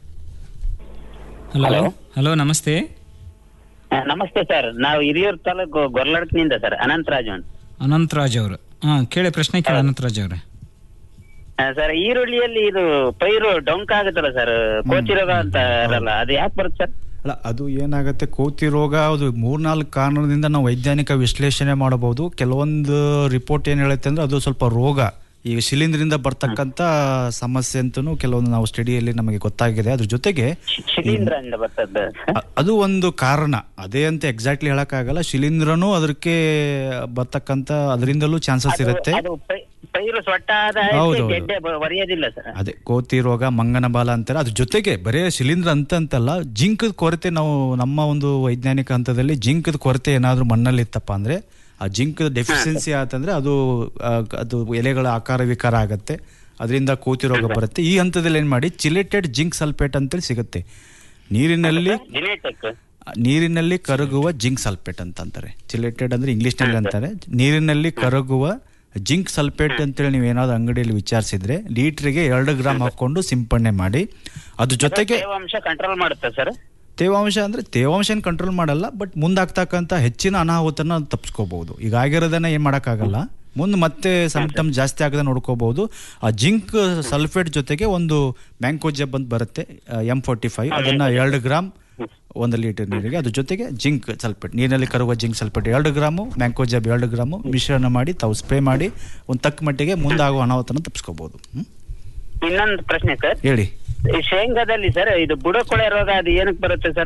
ಹಲೋ ಹಲೋ ನಮಸ್ತೆ ನಮಸ್ತೆ ಸರ್ ನಾವು ಹಿರಿಯೂರು ತಾಲೂಕು ಗೊರ್ಲಡ್ಕನಿಂದ ಸರ್ ಅನಂತರಾಜ್ ಅಂತ ಅನಂತರಾಜ್ ಅವರು ಹಾ ಕೇಳಿ ಪ್ರಶ್ನೆ ಕೇಳಿ ಅನಂತರಾಜ್ ಅವರೇ ಆ, ಸರ್ ಈರುಳ್ಳಿಯಲ್ಲಿ ಇದು ಪೈರು ಡೊಂಕ್ ಆಗುತ್ತಲ್ಲ ಸರ್ ಕೋತಿ ರೋಗ ಅಂತ ಇರಲ್ಲ ಅದು ಯಾಕೆ ಬರುತ್ತೆ ಸರ್ ಅಲ್ಲ ಅದು ಏನಾಗುತ್ತೆ ಕೋತಿ ರೋಗ ಅದು ಮೂರ್ನಾಲ್ಕು ಕಾರಣದಿಂದ ನಾವು ವೈಜ್ಞಾನಿಕ ವಿಶ್ಲೇಷಣೆ ಮಾಡಬಹುದು ಕೆಲವೊಂದು ರಿಪೋರ್ಟ್ ಏನು ಹೇಳುತ್ತೆ ಅಂದ್ರೆ ಅದು ಸ್ವಲ್ಪ ರೋಗ ಈಗ ಶಿಲೀಂಧ್ರಿಂದ ಬರ್ತಕ್ಕಂಥ ಸಮಸ್ಯೆ ಅಂತೂ ಕೆಲವೊಂದು ನಾವು ಸ್ಟಡಿಯಲ್ಲಿ ನಮಗೆ ಗೊತ್ತಾಗಿದೆ ಅದ್ರ ಜೊತೆಗೆ ಶಿಲೀಂಧ್ರದಿಂದ ಬರ್ತದ್ದು ಅ- ಅದು ಒಂದು ಕಾರಣ ಅದೇ ಅಂತ ಎಕ್ಸಾಕ್ಟ್ಲಿ ಹೇಳಕ್ಕಾಗಲ್ಲ ಶಿಲೀಂಧ್ರನೂ ಅದಕ್ಕೆ ಬರ್ತಕ್ಕಂಥ ಅದರಿಂದಲೂ ಚಾನ್ಸಸ್ ಇರುತ್ತೆ ಅದು ಪೈ- ಪೈರು ಸೊಟ್ಟಾದ ಹೌದು, ಹೌದು. ಗೆಡ್ಡೆ ಬ- ಒರೆಯೋದಿಲ್ಲ ಸರ್ ಅದೇ ಕೋತಿ ರೋಗ ಮಂಗನ ಬಾಲ ಅಂತಾರೆ ಅದ್ರ ಜೊತೆಗೆ ಬರೇ ಶಿಲೀಂಧ್ರ ಅಂತ ಅಂತಲ್ಲ ಜಿಂಕದ ಕೊರತೆ ನಾವು ನಮ್ಮ ಒಂದು ವೈಜ್ಞಾನಿಕ ಹಂತದಲ್ಲಿ ಜಿಂಕದ ಕೊರತೆ ಏನಾದರೂ ಮಣ್ಣಲ್ಲಿ ಇತ್ತಪ್ಪ ಅಂದ್ರೆ ಆ ಜಿಂಕ್ ಡೆಫಿಷಿಯನ್ಸಿ ಆತಂದ್ರೆ ಅದು ಆ, ಅದು ಎಲೆಗಳ ಆಕಾರ ವಿಕಾರ ಆಗತ್ತೆ ಅದರಿಂದ ಕೋತಿ ರೋಗ ಬರುತ್ತೆ ಈ ಹಂತದಲ್ಲಿ ಏನು ಮಾಡಿ ಚಿಲೆಟೆಡ್ ಜಿಂಕ್ ಸಲ್ಫೇಟ್ ಅಂತೇಳಿ ಸಿಗುತ್ತೆ ನೀರಿನಲ್ಲಿ ಜಿನೆಟಿಕ್ ನೀರಿನಲ್ಲಿ ಕರಗುವ ಜಿಂಕ್ ಸಲ್ಫೇಟ್ ಅಂತ ಅಂತಾರೆ ಚಿಲೆಟೆಡ್ ಅಂದ್ರೆ ಇಂಗ್ಲಿಷ್ನಲ್ಲಿ ಅಂತಾರೆ ನೀರಿನಲ್ಲಿ ಕರಗುವ ಜಿಂಕ್ ಸಲ್ಫೇಟ್ ಅಂತೇಳಿ ನೀವು ಏನಾದ್ರು ಅಂಗಡಿಯಲ್ಲಿ ವಿಚಾರಿಸಿದ್ರೆ ಲೀಟ್ರಿಗೆ ಎರಡು ಗ್ರಾಮ್ ಹಾಕೊಂಡು ಸಿಂಪಡಣೆ ಮಾಡಿ ಅದ್ರ ಜೊತೆಗೆ ತೇವಾಂಶ ಕಂಟ್ರೋಲ್ ಮಾಡುತ್ತೆ ಸರ್ ತೇವಾಂಶ ಅಂದ್ರೆ ತೇವಾಂಶನ ಕಂಟ್ರೋಲ್ ಮಾಡಲ್ಲ ಬಟ್ ಮುಂದಾಗ್ತಕ್ಕಂಥ ಹೆಚ್ಚಿನ ಅನಾಹುತನ ತಪ್ಪಿಸ್ಕೋಬಹುದು ಈಗ ಆಗಿರೋದನ್ನ ಏನ್ ಮಾಡೋಕ್ಕಾಗಲ್ಲ ಮುಂದೆ ಮತ್ತೆ ಸಿಂಪ್ಟಮ್ ಜಾಸ್ತಿ ಆಗದೆ ನೋಡ್ಕೋಬಹುದು ಆ ಜಿಂಕ್ ಸಲ್ಫೇಟ್ ಜೊತೆಗೆ ಒಂದು ಮ್ಯಾಂಕೋಜೆಬ್ ಅಂತ ಬರುತ್ತೆ ಎಂ ಫೋರ್ಟಿ ಫೈವ್ ಅದನ್ನ ಎರಡು ಗ್ರಾಮ್ ಒಂದು ಲೀಟರ್ ನೀರಿಗೆ ಅದ್ರ ಜೊತೆಗೆ ಜಿಂಕ್ ಸಲ್ಫೇಟ್ ನೀರಿನಲ್ಲಿ ಕರುವ ಜಿಂಕ್ ಸಲ್ಫೇಟ್ ಎರಡು ಗ್ರಾಮು ಮ್ಯಾಂಕೋಜೆಬ್ ಎರಡು ಗ್ರಾಮು ಮಿಶ್ರಣ ಮಾಡಿ ತಾವು ಸ್ಪ್ರೇ ಮಾಡಿ ಒಂದು ತಕ್ಕ ಮಟ್ಟಿಗೆ ಮುಂದಾಗುವ ಅನಾಹುತನ ತಪ್ಪಿಸ್ಕೋಬಹುದು ಹ್ಮ್? ಇನ್ನೊಂದು ಪ್ರಶ್ನೆ ಸರ್ ಹೇಳಿ ಈ ಶೇಂಗಾದಲ್ಲಿ ಸರ್ ಇದು ಬುಡಕೊಳೆ ರೋಗ ಅದು ಏನಕ್ಕೆ ಬರುತ್ತೆ ಸರ್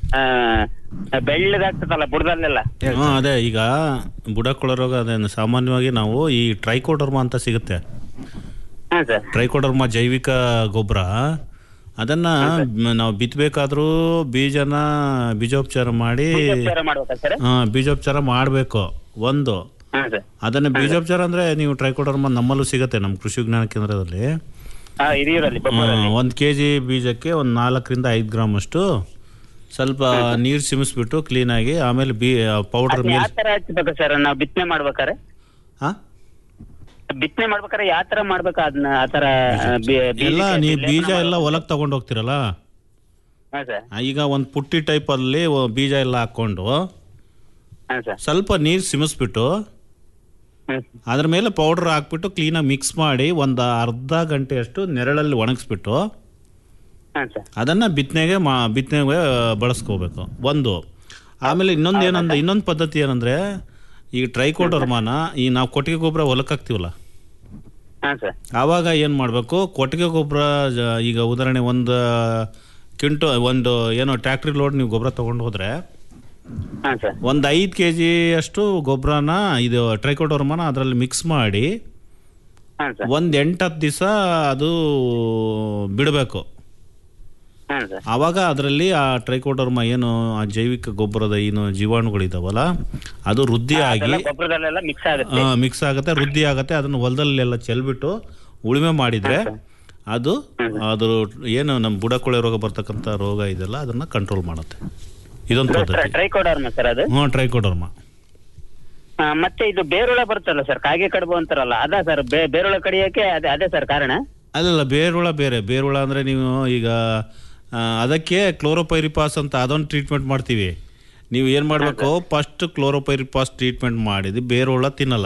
ಬೆಳ್ಳಗಾಗ್ತದಲ್ಲ ಬುಡದಲ್ಲೆಲ್ಲ ಹಾ ಅದೇ ಈಗ ಬುಡಕೊಳ ರೋಗ ಅದೇನು ಸಾಮಾನ್ಯವಾಗಿ ನಾವು ಈ ಟ್ರೈಕೋಡರ್ಮ ಅಂತ ಸಿಗುತ್ತೆ ಹಾ ಸರ್ ಟ್ರೈಕೋಡರ್ಮ ಜೈವಿಕ ಗೊಬ್ಬರ ಅದನ್ನ ಮ್- ನಾವು ಬಿತ್ತಬೇಕಾದ್ರೂ ಬೀಜನ ಬೀಜೋಪಚಾರ ಮಾಡಿ ಬೀಜೋಪಚಾರ ಮಾಡ್ಬೇಕಾ ಸರ್ ಹಾ ಬೀಜೋಪಚಾರ ಮಾಡಬೇಕು ಒಂದು ಹಾ ಸರ್ ಅದನ್ನ ಬೀಜೋಪಚಾರ ಅಂದ್ರೆ ನೀವು ಟ್ರೈಕೋಡರ್ಮ ನಮ್ಮಲ್ಲೂ ಸಿಗುತ್ತೆ ನಮ್ಮ ಕೃಷಿ ವಿಜ್ಞಾನ ಕೇಂದ್ರದಲ್ಲಿ ಹಾ ಹಿರಿಯೂರಲ್ಲಿ ಬೊಬ್ಬರಲ್ಲಿ. ಒಂದು ಕೆ ಜಿ ಬೀಜಕ್ಕೆ ಒಂದು ನಾಲ್ಕರಿಂದ ಐದು ಗ್ರಾಮ್ ಅಷ್ಟು ಸ್ವಲ್ಪ ನೀರು ಸಿಮಿಸ್ಬಿಟ್ಟು ಕ್ಲೀನಾಗಿ ಆಮೇಲೆ ಬೀ ಪೌಡರ್ ಅದು ಯಾವ ಮೇಲೆ ತರ ಹಚ್ಬೇಕು ಸರ್ ನಾವು ಬಿತ್ತನೆ ಮಾಡ್ಬೇಕಾರೆ ಹಾ? ಬಿತ್ತನೆ ಮಾಡ್ಬೇಕಾರೆ ಯಾವ ತರ ಮಾಡ್ಬೇಕು ಅದನ್ನ ಆ ತರ ಆ, ಬಿ- ಬೀಜಕ್ಕೆ ಎಲ್ಲ ನೀವು ಲೇಪನ ಬೀಜ ಎಲ್ಲ ಮಾಡ್ಬೇಕು. ಹೊಲಕ್ಕೆ ತಗೊಂಡು ಹೋಗ್ತಿರಲ್ಲ ಹಾ ಸರ್ ಆ, ಈಗ ಒಂದು ಪುಟ್ಟಿ ಟೈಪಲ್ಲಿ ಬೀಜ ಎಲ್ಲ ಹಾಕ್ಕೊಂಡು ಹಾ ಸರ್ ಸ್ವಲ್ಪ ನೀರು ಸಿಮಿಸ್ಬಿಟ್ಟು ಅದ್ರ ಮೇಲೆ ಪೌಡರ್ ಹಾಕ್ಬಿಟ್ಟು ಕ್ಲೀನಾಗಿ ಮಿಕ್ಸ್ ಮಾಡಿ ಒಂದು ಅರ್ಧ ಗಂಟೆಯಷ್ಟು ನೆರಳಲ್ಲಿ ಒಣಗಿಸ್ಬಿಟ್ಟು ಹಾ ಸರ್ ಅದನ್ನು ಬಿತ್ತನೆಗೆ ಮಾ ಬಿತ್ತನೆಗೆ ಬಳಸ್ಕೋಬೇಕು ಒಂದು ಆಮೇಲೆ ಇನ್ನೊಂದು ಏನಂದ್ರೆ ಇನ್ನೊಂದು ಪದ್ಧತಿ ಏನಂದರೆ ಈ ಟ್ರೈಕೋಡರ್ಮಾನ ಈ ನಾವು ಕೊಟ್ಟಿಗೆ ಗೊಬ್ಬರ ಹೊಲಕ್ಕೆ ಹಾಕ್ತೀವಲ್ಲ ಹಾ ಸರ್ ಆವಾಗ ಏನು ಮಾಡಬೇಕು ಕೊಟ್ಟಿಗೆ ಗೊಬ್ಬರ ಈಗ ಉದಾಹರಣೆ ಒಂದು ಕ್ವಿಂಟು ಒಂದು ಏನೋ ಟ್ಯಾಕ್ಟ್ರಿ ಲೋಡ್ ನೀವು ಗೊಬ್ಬರ ತೊಗೊಂಡು ಹೋದರೆ ಹಾ ಸರ್ ಒಂದು ಐದು ಕೆ ಜಿ ಅಷ್ಟು ಗೊಬ್ಬರನ ಇದು ಟ್ರೈಕೋಡರ್ಮನ ಅದರಲ್ಲಿ ಮಿಕ್ಸ್ ಮಾಡಿ ಹಾ ಸರ್ ಒಂದು ಎಂಟು ಹತ್ತು ದಿವಸ ಅದು ಬಿಡಬೇಕು ಹಾ ಸರ್ ಆವಾಗ ಅದರಲ್ಲಿ ಆ ಟ್ರೈಕೋಡರ್ಮ ಏನು ಆ ಜೈವಿಕ ಗೊಬ್ಬರದ ಏನು ಜೀವಾಣುಗಳಿದಾವಲ್ಲ ಅದು ವೃದ್ಧಿ ಆಗಿ ಅದೆಲ್ಲ ಗೊಬ್ಬರದಲ್ಲೆಲ್ಲ ಮಿಕ್ಸ್ ಆಗುತ್ತೆ ಮಿಕ್ಸ್ ಆಗುತ್ತೆ ವೃದ್ಧಿ ಆಗುತ್ತೆ ಅದನ್ನು ಹೊಲದಲ್ಲೆಲ್ಲ ಚೆಲ್ಬಿಟ್ಟು ಉಳುಮೆ ಮಾಡಿದ್ರೆ ಅದು ಅದು ಏನು ನಮ್ಮ ಬುಡಕೊಳೆ ರೋಗ ಬರ್ತಕ್ಕಂಥ ರೋಗ ಇದೆಲ್ಲ ಅದನ್ನ ಕಂಟ್ರೋಲ್ ಮಾಡುತ್ತೆ ಇದೊಂದು ಪದ್ಧತಿ ಟ್ರೈಕೋಡರ್ಮ ಸರ್ ಅದು ಹ್ಞೂ ಟ್ರೈಕೋಡರ್ಮ ಆ, ಮತ್ತೆ ಇದು ಬೇರುಳ ಬರುತ್ತಲ್ಲ ಸರ್ ಕಾಗೆ ಕಡುಬು ಅಂತಾರಲ್ಲ ಅದ ಸರ್ ಬೇರುಳ ಕಡಿಯಕ್ಕೆ ಅದೇ ಅದೇ ಸರ್ ಕಾರಣ ಅಲ್ಲಲ್ಲ ಬೇರುಳ ಬೇರೆ ಬೇರುಳ ಅಂದರೆ ನೀವು ಈಗ ಆ, ಅದಕ್ಕೆ ಕ್ಲೋರೋಪೈರಿಪಾಸ್ ಅಂತ ಅದೊಂದು ಟ್ರೀಟ್ಮೆಂಟ್ ಮಾಡ್ತೀವಿ ನೀವು ಏನು ಮಾಡಬೇಕು ಫಸ್ಟ್ ಕ್ಲೋರೋಪೈರಿಪಾಸ್ ಟ್ರೀಟ್ಮೆಂಟ್ ಮಾಡಿದ್ದು ಬೇರುಳ ತಿನ್ನಲ್ಲ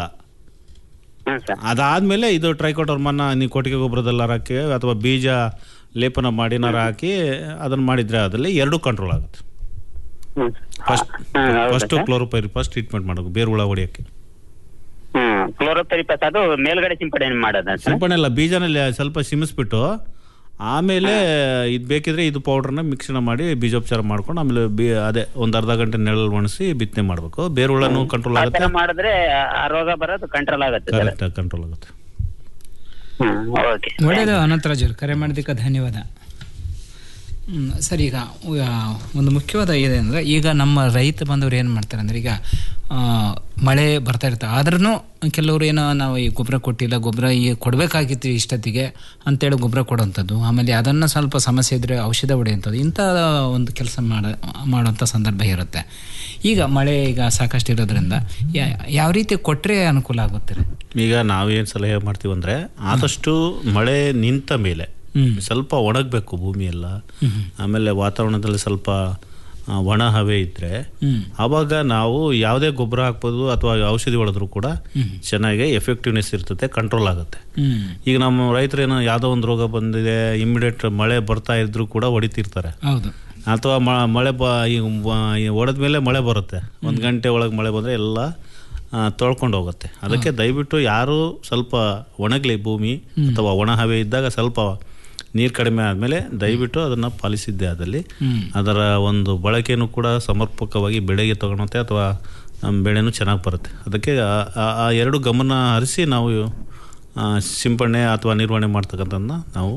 ಅದಾದ್ಮೇಲೆ ಇದು ಟ್ರೈಕೋಟರ್ಮನ್ನ ನೀವು ಕೊಟ್ಟಿಗೆ ಗೊಬ್ಬರದಲ್ಲಿ ಹಾಕಿ ಅಥವಾ ಬೀಜ ಲೇಪನ ಮಾಡಿ ನಾರ ಹಾಕಿ ಅದನ್ನ ಮಾಡಿದ್ರೆ ಅದರಲ್ಲಿ ಎರಡು ಕಂಟ್ರೋಲ್ ಆಗುತ್ತೆ ಫಸ್ಟ್ ಫಸ್ಟ್ ಕ್ಲೋರೋಪೈರಿಪಾಸ್ ಟ್ರೀಟ್ಮೆಂಟ್ ಮಾಡಬೇಕು ಬೇರುಳ ಹೊಡಿಯೋಕ್ಕೆ ಹ್ಮ್ ಕ್ಲೋರೋಪೆರಿಪಸ್ ಅದು ಮೇಲ್ಗಡೆ ಸಿಂಪಡಣೆ ಮಾಡೋದ ಸರ್ ಸಿಂಪಡಣೆ ಇಲ್ಲ ಬೀಜನಲ್ಲಿ ಸ್ವಲ್ಪ ಸಿಮಿಸ್ಬಿಟ್ಟು ಆಮೇಲೆ ಇದು ಬೇಕಿದ್ರೆ ಇದು ಪೌಡ್ರನ್ನ ಮಿಕ್ಸಣ ಮಾಡಿ ಬೀಜೋಪಚಾರ ಮಾಡ್ಕೊಂಡು ಆಮೇಲೆ ಬಿ ಅದೇ ಒಂದು ಅರ್ಧ ಗಂಟೆ ನೆರಳು ಒಣಸಿ ಬಿತ್ತನೆ ಮಾಡಬೇಕು ಬೇರುಳನು ಕಂಟ್ರೋಲ್ ಆ ಆಗುತ್ತೆ ತರ ಮಾಡಿದ್ರೆ ಆ- ಆ ರೋಗ ಬರೋದು ಕಂಟ್ರೋಲ್ ಆಗುತ್ತೆ ಸರ್ ಕರೆಕ್ಟ್ ಕಂಟ್ರೋಲ್ ಆಗುತ್ತೆ ಓಕೆ ಒಳ್ಳೆಯದು ಅನಂತರಾಜ್ ಅವ್ರು ಕರೆ ಮಾಡೋದಕ್ಕೆ ಧನ್ಯವಾದ ಹ್ಮ್, ಸರಿ ಈಗ ಆ, ಒಂದು ಮುಖ್ಯವಾದ ಏನಂದ್ರೆ ಈಗ ನಮ್ಮ ರೈತ ಬಂದವರು ಏನು ಮಾಡ್ತಾರೆ ಅಂದ್ರೆ ಈಗ ಆ, ಮಳೆ ಬರ್ತಾ ಇರ್ತಾರೆ ಆದ್ರೂ ಕೆಲವರು ಏನೋ ನಾವು ಈ ಗೊಬ್ಬರ ಕೊಟ್ಟಿಲ್ಲ ಗೊಬ್ಬರ ಈ ಕೊಡಬೇಕಾಗಿತ್ತು ಇಷ್ಟೊತ್ತಿಗೆ ಅಂತೇಳಿ ಗೊಬ್ಬರ ಕೊಡೋಂಥದ್ದು ಆಮೇಲೆ ಅದನ್ನು ಸ್ವಲ್ಪ ಸಮಸ್ಯೆ ಇದ್ದರೆ ಔಷಧ ಹೊಡೆಯುವಂಥದ್ದು ಇಂಥ ಒಂದು ಕೆಲಸ ಮಾಡ ಮಾಡುವಂಥ ಸಂದರ್ಭ ಇರುತ್ತೆ ಈಗ ಮಳೆ ಈಗ ಸಾಕಷ್ಟು ಇರೋದ್ರಿಂದ ಯಾ- ಯಾವ ರೀತಿ ಕೊಟ್ಟರೆ ಅನುಕೂಲ ಆಗುತ್ತೆ ರೀ? ಈಗ ನಾವೇನು ಸಲಹೆ ಮಾಡ್ತೀವಿ ಅಂದ್ರೆ ಆದಷ್ಟು ಮಳೆ ನಿಂತ ಮೇಲೆ ಸ್ವಲ್ಪ ಒಣಗಬೇಕು ಭೂಮಿ ಎಲ್ಲ ಆಮೇಲೆ ವಾತಾವರಣದಲ್ಲಿ ಸ್ವಲ್ಪ ಆ, ಒಣ ಹವೆ ಇದ್ರೆ ಆವಾಗ ನಾವು ಯಾವುದೇ ಗೊಬ್ಬರ ಹಾಕ್ಬೋದು ಅಥವಾ ಔಷಧಿ ಹೊಡೆದ್ರು ಕೂಡ ಚೆನ್ನಾಗಿ ಎಫೆಕ್ಟಿವ್ನೆಸ್ ಇರ್ತದೆ ಕಂಟ್ರೋಲ್ ಆಗುತ್ತೆ ಈಗ ನಮ್ಮ ರೈತರೇನೋ ಯಾವುದೋ ಒಂದು ರೋಗ ಬಂದಿದೆ ಇಮಿಡಿಯೇಟ್ ಮಳೆ ಬರ್ತಾ ಇದ್ರು ಕೂಡ ಹೊಡಿತಿರ್ತಾರೆ ಹೌದು ಅಥವಾ ಮ- ಮಳೆ ಬ ಹೊಡೆದ ಮೇಲೆ ಮಳೆ ಬರುತ್ತೆ ಒಂದು ಗಂಟೆ ಒಳಗೆ ಮಳೆ ಬಂದರೆ ಎಲ್ಲ ಆ, ತೊಳ್ಕೊಂಡು ಹೋಗುತ್ತೆ ಅದಕ್ಕೆ ದಯವಿಟ್ಟು ಯಾರು ಸ್ವಲ್ಪ ಒಣಗಲಿ ಭೂಮಿ ಅಥವಾ ಒಣ ಹವೆ ಇದ್ದಾಗ ಸ್ವಲ್ಪ ನೀರು ಕಡಿಮೆ ಆದಮೇಲೆ ದಯವಿಟ್ಟು ಅದನ್ನು ಪಾಲಿಸಿದ್ದೆ ಆದಲ್ಲಿ ಅದರ ಒಂದು ಬಳಕೆನೂ ಕೂಡ ಸಮರ್ಪಕವಾಗಿ ಬೆಳೆಗೆ ತಗೊಳುತ್ತೆ ಅಥವಾ ನಮ್ಮ ಬೆಳೆನೂ ಚೆನ್ನಾಗಿ ಬರುತ್ತೆ ಅದಕ್ಕೆ ಆ- ಆ- ಆ ಎರಡು ಗಮನ ಹರಿಸಿ ನಾವು ಆ, ಸಿಂಪಡಣೆ ಅಥವಾ ನಿರ್ವಹಣೆ ಮಾಡ್ತಕ್ಕಂಥದ್ದನ್ನ ನಾವು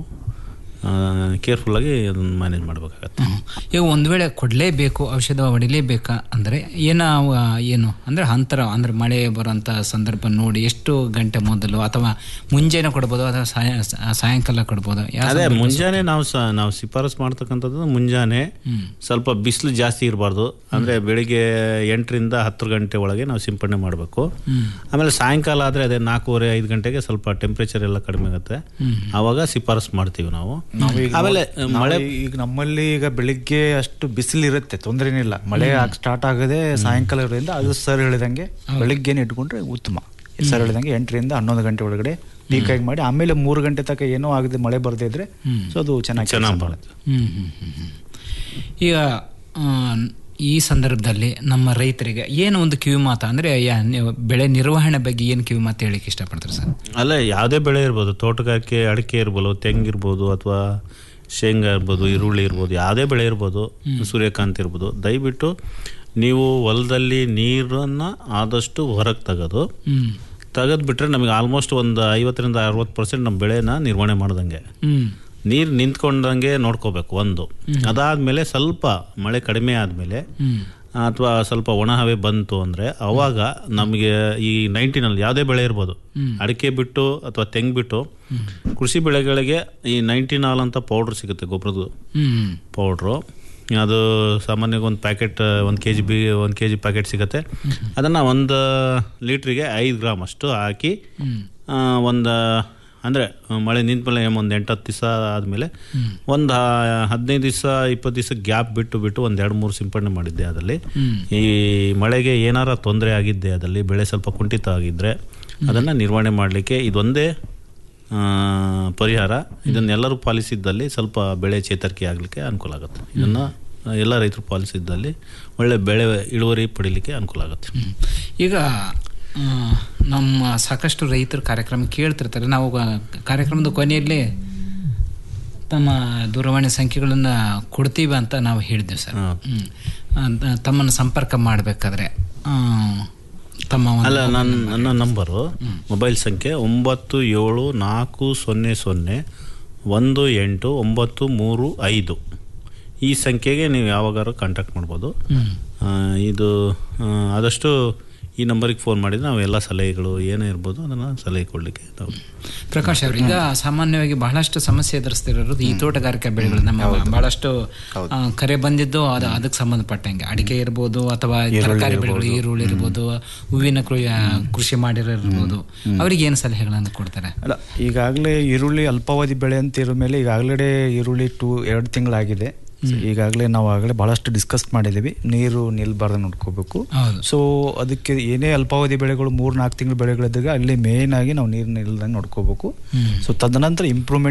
ಕೇರ್ಫುಲ್ಲಾಗಿ ಅದನ್ನು ಮ್ಯಾನೇಜ್ ಮಾಡಬೇಕಾಗತ್ತೆ ಈಗ ಒಂದು ವೇಳೆ ಕೊಡಲೇಬೇಕು ಔಷಧ ಹೊಡಿಲೇಬೇಕಾ ಅಂದರೆ ಏನ ಅವ- ಏನು ಅಂದರೆ ಅಂತರ ಅಂದರೆ ಮಳೆ ಬರೋಂಥ ಸಂದರ್ಭ ನೋಡಿ ಎಷ್ಟು ಗಂಟೆ ಮೊದಲು ಅಥವಾ ಮುಂಜಾನೆ ಕೊಡ್ಬೋದು ಅಥವಾ ಸಾಯ ಸಾಯಂಕಾಲ ಕೊಡ್ಬೋದು ಯಾವ ಅದೇ ಸಂದರ್ಭ ಮುಂಜಾನೆ ನಾವು ಸ ನಾವು ಶಿಫಾರಸ್ ಮಾಡ್ತಕ್ಕಂಥದ್ದು ಮುಂಜಾನೆ ಸ್ವಲ್ಪ ಬಿಸಿಲು ಜಾಸ್ತಿ ಇರಬಾರ್ದು ಅಂದರೆ ಬೆಳಿಗ್ಗೆ ಎಂಟರಿಂದ ಹತ್ತು ಗಂಟೆ ಒಳಗೆ ನಾವು ಸಿಂಪಡಣೆ ಮಾಡಬೇಕು ಆಮೇಲೆ ಸಾಯಂಕಾಲ ಆದರೆ ಅದೇ ನಾಲ್ಕೂವರೆ ಐದು ಗಂಟೆಗೆ ಸ್ವಲ್ಪ ಟೆಂಪ್ರೇಚರ್ ಎಲ್ಲ ಕಡಿಮೆ ಆಗುತ್ತೆ ಆವಾಗ ಶಿಫಾರಸ್ ಮಾಡ್ತೀವಿ ನಾವು ನಾವೀಗ ಆಮೇಲೆ ನಾವು ಮಳೆ ಈಗ ನಮ್ಮಲ್ಲಿ ಈಗ ಬೆಳಿಗ್ಗೆ ಅಷ್ಟು ಬಿಸಿಲು ಇರುತ್ತೆ ತೊಂದರೆ ಏನಿಲ್ಲ ಮಳೆ ಸ್ಟಾರ್ಟ್ ಆಗದೆ ಸಾಯಂಕಾಲ ಇರೋದ್ರಿಂದ ಅದು ಸರ್ ಹೇಳಿದಂಗೆ ಬೆಳಿಗ್ಗೆನೆ ಇಟ್ಕೊಂಡ್ರೆ ಉತ್ತಮ ಸರ್ ಹೇಳಿದಂಗೆ ಎಂಟರಿಂದ ಹನ್ನೊಂದು ಗಂಟೆ ಒಳಗಡೆ ಪೀಕ್ ಆಗಿ ಮಾಡಿ ಆಮೇಲೆ ಮೂರು ಗಂಟೆ ತನಕ ಏನೋ ಆಗದೆ ಮಳೆ ಬರದೇ ಇದ್ರೆ ಸೊ ಅದು ಚೆನ್ನಾಗಿ ಕೆಲಸ ಮಾಡುತ್ತೆ ಹ್ಮ್, ಹ್ಮ್, ಹ್ಮ್, ಹ್ಮ್. ಈಗ ಆ, ಈ ಸಂದರ್ಭದಲ್ಲಿ ನಮ್ಮ ರೈತರಿಗೆ ಏನು ಒಂದು ಕಿವಿ ಮಾತು ಅಂದರೆ ಯಾ- ನೀವು ಬೆಳೆ ನಿರ್ವಹಣೆ ಬಗ್ಗೆ ಏನು ಕಿವಿ ಮಾತು ಹೇಳಿಕ್ಕೆ ಇಷ್ಟಪಡ್ತಾರೆ ಸರ್ ಅಲ್ಲ ಯಾವುದೇ ಬೆಳೆ ಇರ್ಬೋದು ತೋಟಗಾರಿಕೆ ಅಡಿಕೆ ಇರ್ಬೋದು ತೆಂಗಿರ್ಬೋದು ಅಥವಾ ಶೇಂಗಾ ಇರ್ಬೋದು ಈರುಳ್ಳಿ ಇರ್ಬೋದು ಯಾವುದೇ ಬೆಳೆ ಇರ್ಬೋದು ಸೂರ್ಯಕಾಂತಿ ಇರ್ಬೋದು ದಯವಿಟ್ಟು ನೀವು ಹೊಲದಲ್ಲಿ ನೀರನ್ನು ಆದಷ್ಟು ಹೊರಗೆ ತೆಗೆದು ಹ್ಮ್ ತೆಗೆದು ಬಿಟ್ರೆ ನಮಗೆ ಆಲ್ಮೋಸ್ಟ್ ಒಂದು ಐವತ್ತರಿಂದ ಅರವತ್ತು ಪರ್ಸೆಂಟ್ ನಮ್ಮ ಬೆಳೆನ ನಿರ್ವಹಣೆ ಮಾಡ್ದಂಗೆ ಹ್ಮ್ ನೀರು ನಿಂತ್ಕೊಂಡಂಗೆ ನೋಡ್ಕೋಬೇಕು ಒಂದು ಅದಾದಮೇಲೆ ಸ್ವಲ್ಪ ಮಳೆ ಕಡಿಮೆ ಆದಮೇಲೆ ಹ್ಮ್ ಅಥವಾ ಸ್ವಲ್ಪ ಒಣ ಹವೆ ಬಂತು ಅಂದರೆ ಅವಾಗ ನಮಗೆ ಈ ನೈಂಟಿನಲ್ಲಿ ಯಾವುದೇ ಬೆಳೆ ಇರ್ಬೋದು ಹ್ಮ್. ಅಡಿಕೆ ಬಿಟ್ಟು ಅಥವಾ ತೆಂಗು ಬಿಟ್ಟು ಕೃಷಿ ಬೆಳೆಗಳಿಗೆ ಈ ನೈಂಟಿನಾಲ್ ಅಂತ ಪೌಡ್ರ್ ಸಿಗುತ್ತೆ ಗೊಬ್ಬರದ್ದು ಹ್ಮ್ ಪೌಡ್ರು ಅದು ಸಾಮಾನ್ಯವಾಗಿ ಒಂದು ಪ್ಯಾಕೆಟ್ ಒಂದು ಕೆ ಜಿ ಬಿ ಒಂದು ಕೆ ಜಿ ಪ್ಯಾಕೆಟ್ ಸಿಗುತ್ತೆ ಅದನ್ನು ಒಂದು ಲೀಟ್ರಿಗೆ ಐದು ಗ್ರಾಮ್ ಅಷ್ಟು ಹಾಕಿ ಹ್ಮ್ ಒಂದು ಅಂದರೆ ಮಳೆ ನಿಂತ ಮೇಲೆ ಒಂದು ಎಂಟತ್ತು ದಿವಸ ಆದಮೇಲೆ ಒಂದು ಹದಿನೈದು ದಿವಸ ಇಪ್ಪತ್ತು ದಿವಸ ಗ್ಯಾಪ್ ಬಿಟ್ಟು ಬಿಟ್ಟು ಒಂದು ಎರಡು ಮೂರು ಸಿಂಪಡಣೆ ಮಾಡಿದ್ದೆ ಅದರಲ್ಲಿ ಹ್ಮ್. ಈ ಮಳೆಗೆ ಏನಾರ ತೊಂದರೆ ಆಗಿದ್ದೆ ಅದರಲ್ಲಿ ಬೆಳೆ ಸ್ವಲ್ಪ ಕುಂಠಿತ ಆಗಿದ್ದರೆ ಅದನ್ನು ನಿರ್ವಹಣೆ ಮಾಡಲಿಕ್ಕೆ ಇದೊಂದೇ ಆ, ಪರಿಹಾರ ಇದನ್ನೆಲ್ಲರೂ ಪಾಲಿಸಿದ್ದಲ್ಲಿ ಸ್ವಲ್ಪ ಬೆಳೆ ಚೇತರಿಕೆ ಆಗಲಿಕ್ಕೆ ಅನುಕೂಲ ಆಗುತ್ತೆ ಇದನ್ನು ಎಲ್ಲ ರೈತರು ಪಾಲಿಸಿದ್ದಲ್ಲಿ ಒಳ್ಳೆ ಬೆಳೆ ಇಳುವರಿ ಪಡಿಲಿಕ್ಕೆ ಅನುಕೂಲ ಆಗುತ್ತೆ ಈಗ ಆ, ನಮ್ಮ ಸಾಕಷ್ಟು ರೈತರು ಕಾರ್ಯಕ್ರಮ ಕೇಳ್ತಿರ್ತಾರೆ ನಾವು ಆ ಕಾರ್ಯಕ್ರಮದ ಕೊನೆಯಲ್ಲಿ ತಮ್ಮ ದೂರವಾಣಿ ಸಂಖ್ಯೆಗಳನ್ನು ಕೊಡ್ತೀವಿ ಅಂತ ನಾವು ಹೇಳಿದ್ದೇವೆ ಸರ್ ಹ್ಮ್. ಆ, ತಮ್ಮನ್ನು ಸಂಪರ್ಕ ಮಾಡಬೇಕಾದ್ರೆ ತಮ್ಮ ಒಂದು ಅಲ್ಲ ನನ್ನ ನನ್ನ ನಂಬರು ಮೊಬೈಲ್ ಸಂಖ್ಯೆ ಒಂಬತ್ತು ಏಳು ನಾಲ್ಕು ಸೊನ್ನೆ ಸೊನ್ನೆ ಒಂದು ಎಂಟು ಒಂಬತ್ತು ಮೂರು ಐದು ಈ ಸಂಖ್ಯೆಗೆ ನೀವು ಯಾವಾಗಾರು ಕಾಂಟ್ಯಾಕ್ಟ್ ಮಾಡ್ಬೋದು ಹ್ಮ್. ಆ, ಇದು ಆ, ಆದಷ್ಟು ಈ ನಂಬರಿಗೆ ಫೋನ್ ಮಾಡಿದ್ರೆ ನಾವು ಎಲ್ಲ ಸಲಹೆಗಳು ಏನೇ ಇರ್ಬೋದು ಅದನ್ನು ಸಲಹೆ ಕೊಡಲಿಕ್ಕೆ ನಾವು ಪ್ರಕಾಶ್ ಅವರು ಈಗ ಸಾಮಾನ್ಯವಾಗಿ ಬಹಳಷ್ಟು ಸಮಸ್ಯೆ ಎದುರಿಸ್ತಿರೋದು ಈ ತೋಟಗಾರಿಕಾ ಬೆಳೆಗಳು ನಮ್ಮ ಬಹಳಷ್ಟು ಆ, ಕರೆ ಬಂದಿದ್ದು ಅದು ಅದಕ್ಕೆ ಸಂಬಂಧಪಟ್ಟಂಗೆ ಅಡಿಕೆ ಇರ್ಬೋದು ಅಥವಾ ತರಕಾರಿ ಬೆಳೆಗಳು ಈರುಳ್ಳಿ ಇರ್ಬೋದು ಹೂವಿನ ಕೃ- ಕೃಷಿ ಮಾಡಿರೋ ಇರ್ಬೋದು ಅವರಿಗೆ ಏನು ಸಲಹೆಗಳನ್ನು ಕೊಡ್ತಾರೆ ಅಲ್ಲ ಈಗಾಗಲೇ ಈರುಳ್ಳಿ ಅಲ್ಪಾವಧಿ ಬೆಳೆ ಅಂತ ಇರೋ ಮೇಲೆ ಈಗಾಗಲೇ ಈರುಳ್ಳಿ ಟೂ ಎರಡು ತಿಂಗಳಾಗಿದೆ ಈಗಾಗಲೇ ನಾವು ಆಗಲೇ ಬಹಳಷ್ಟು ಡಿಸ್ಕಸ್ ಮಾಡಿದ್ದೀವಿ ನೀರು ನಿಲ್ಬಾರ್ದು ನೋಡ್ಕೋಬೇಕು ಹೌದು. ಸೊ ಅದಕ್ಕೆ ಏನೇ ಅಲ್ಪಾವಧಿ ಬೆಳೆಗಳು ಮೂರು ನಾಲ್ಕು ತಿಂಗಳ ಬೆಳೆಗಳಿದ್ದಾಗ ಅಲ್ಲಿ ಮೇನ್ ಆಗಿ ನಾವು ನೀರು ನಿಲ್ದಂಗೆ ನೋಡ್ಕೋಬೇಕು ಹ್ಮ್. ಸೊ ತದನಂತರ ಇಂಪ್ರೂವ್ಮೆಂಟ್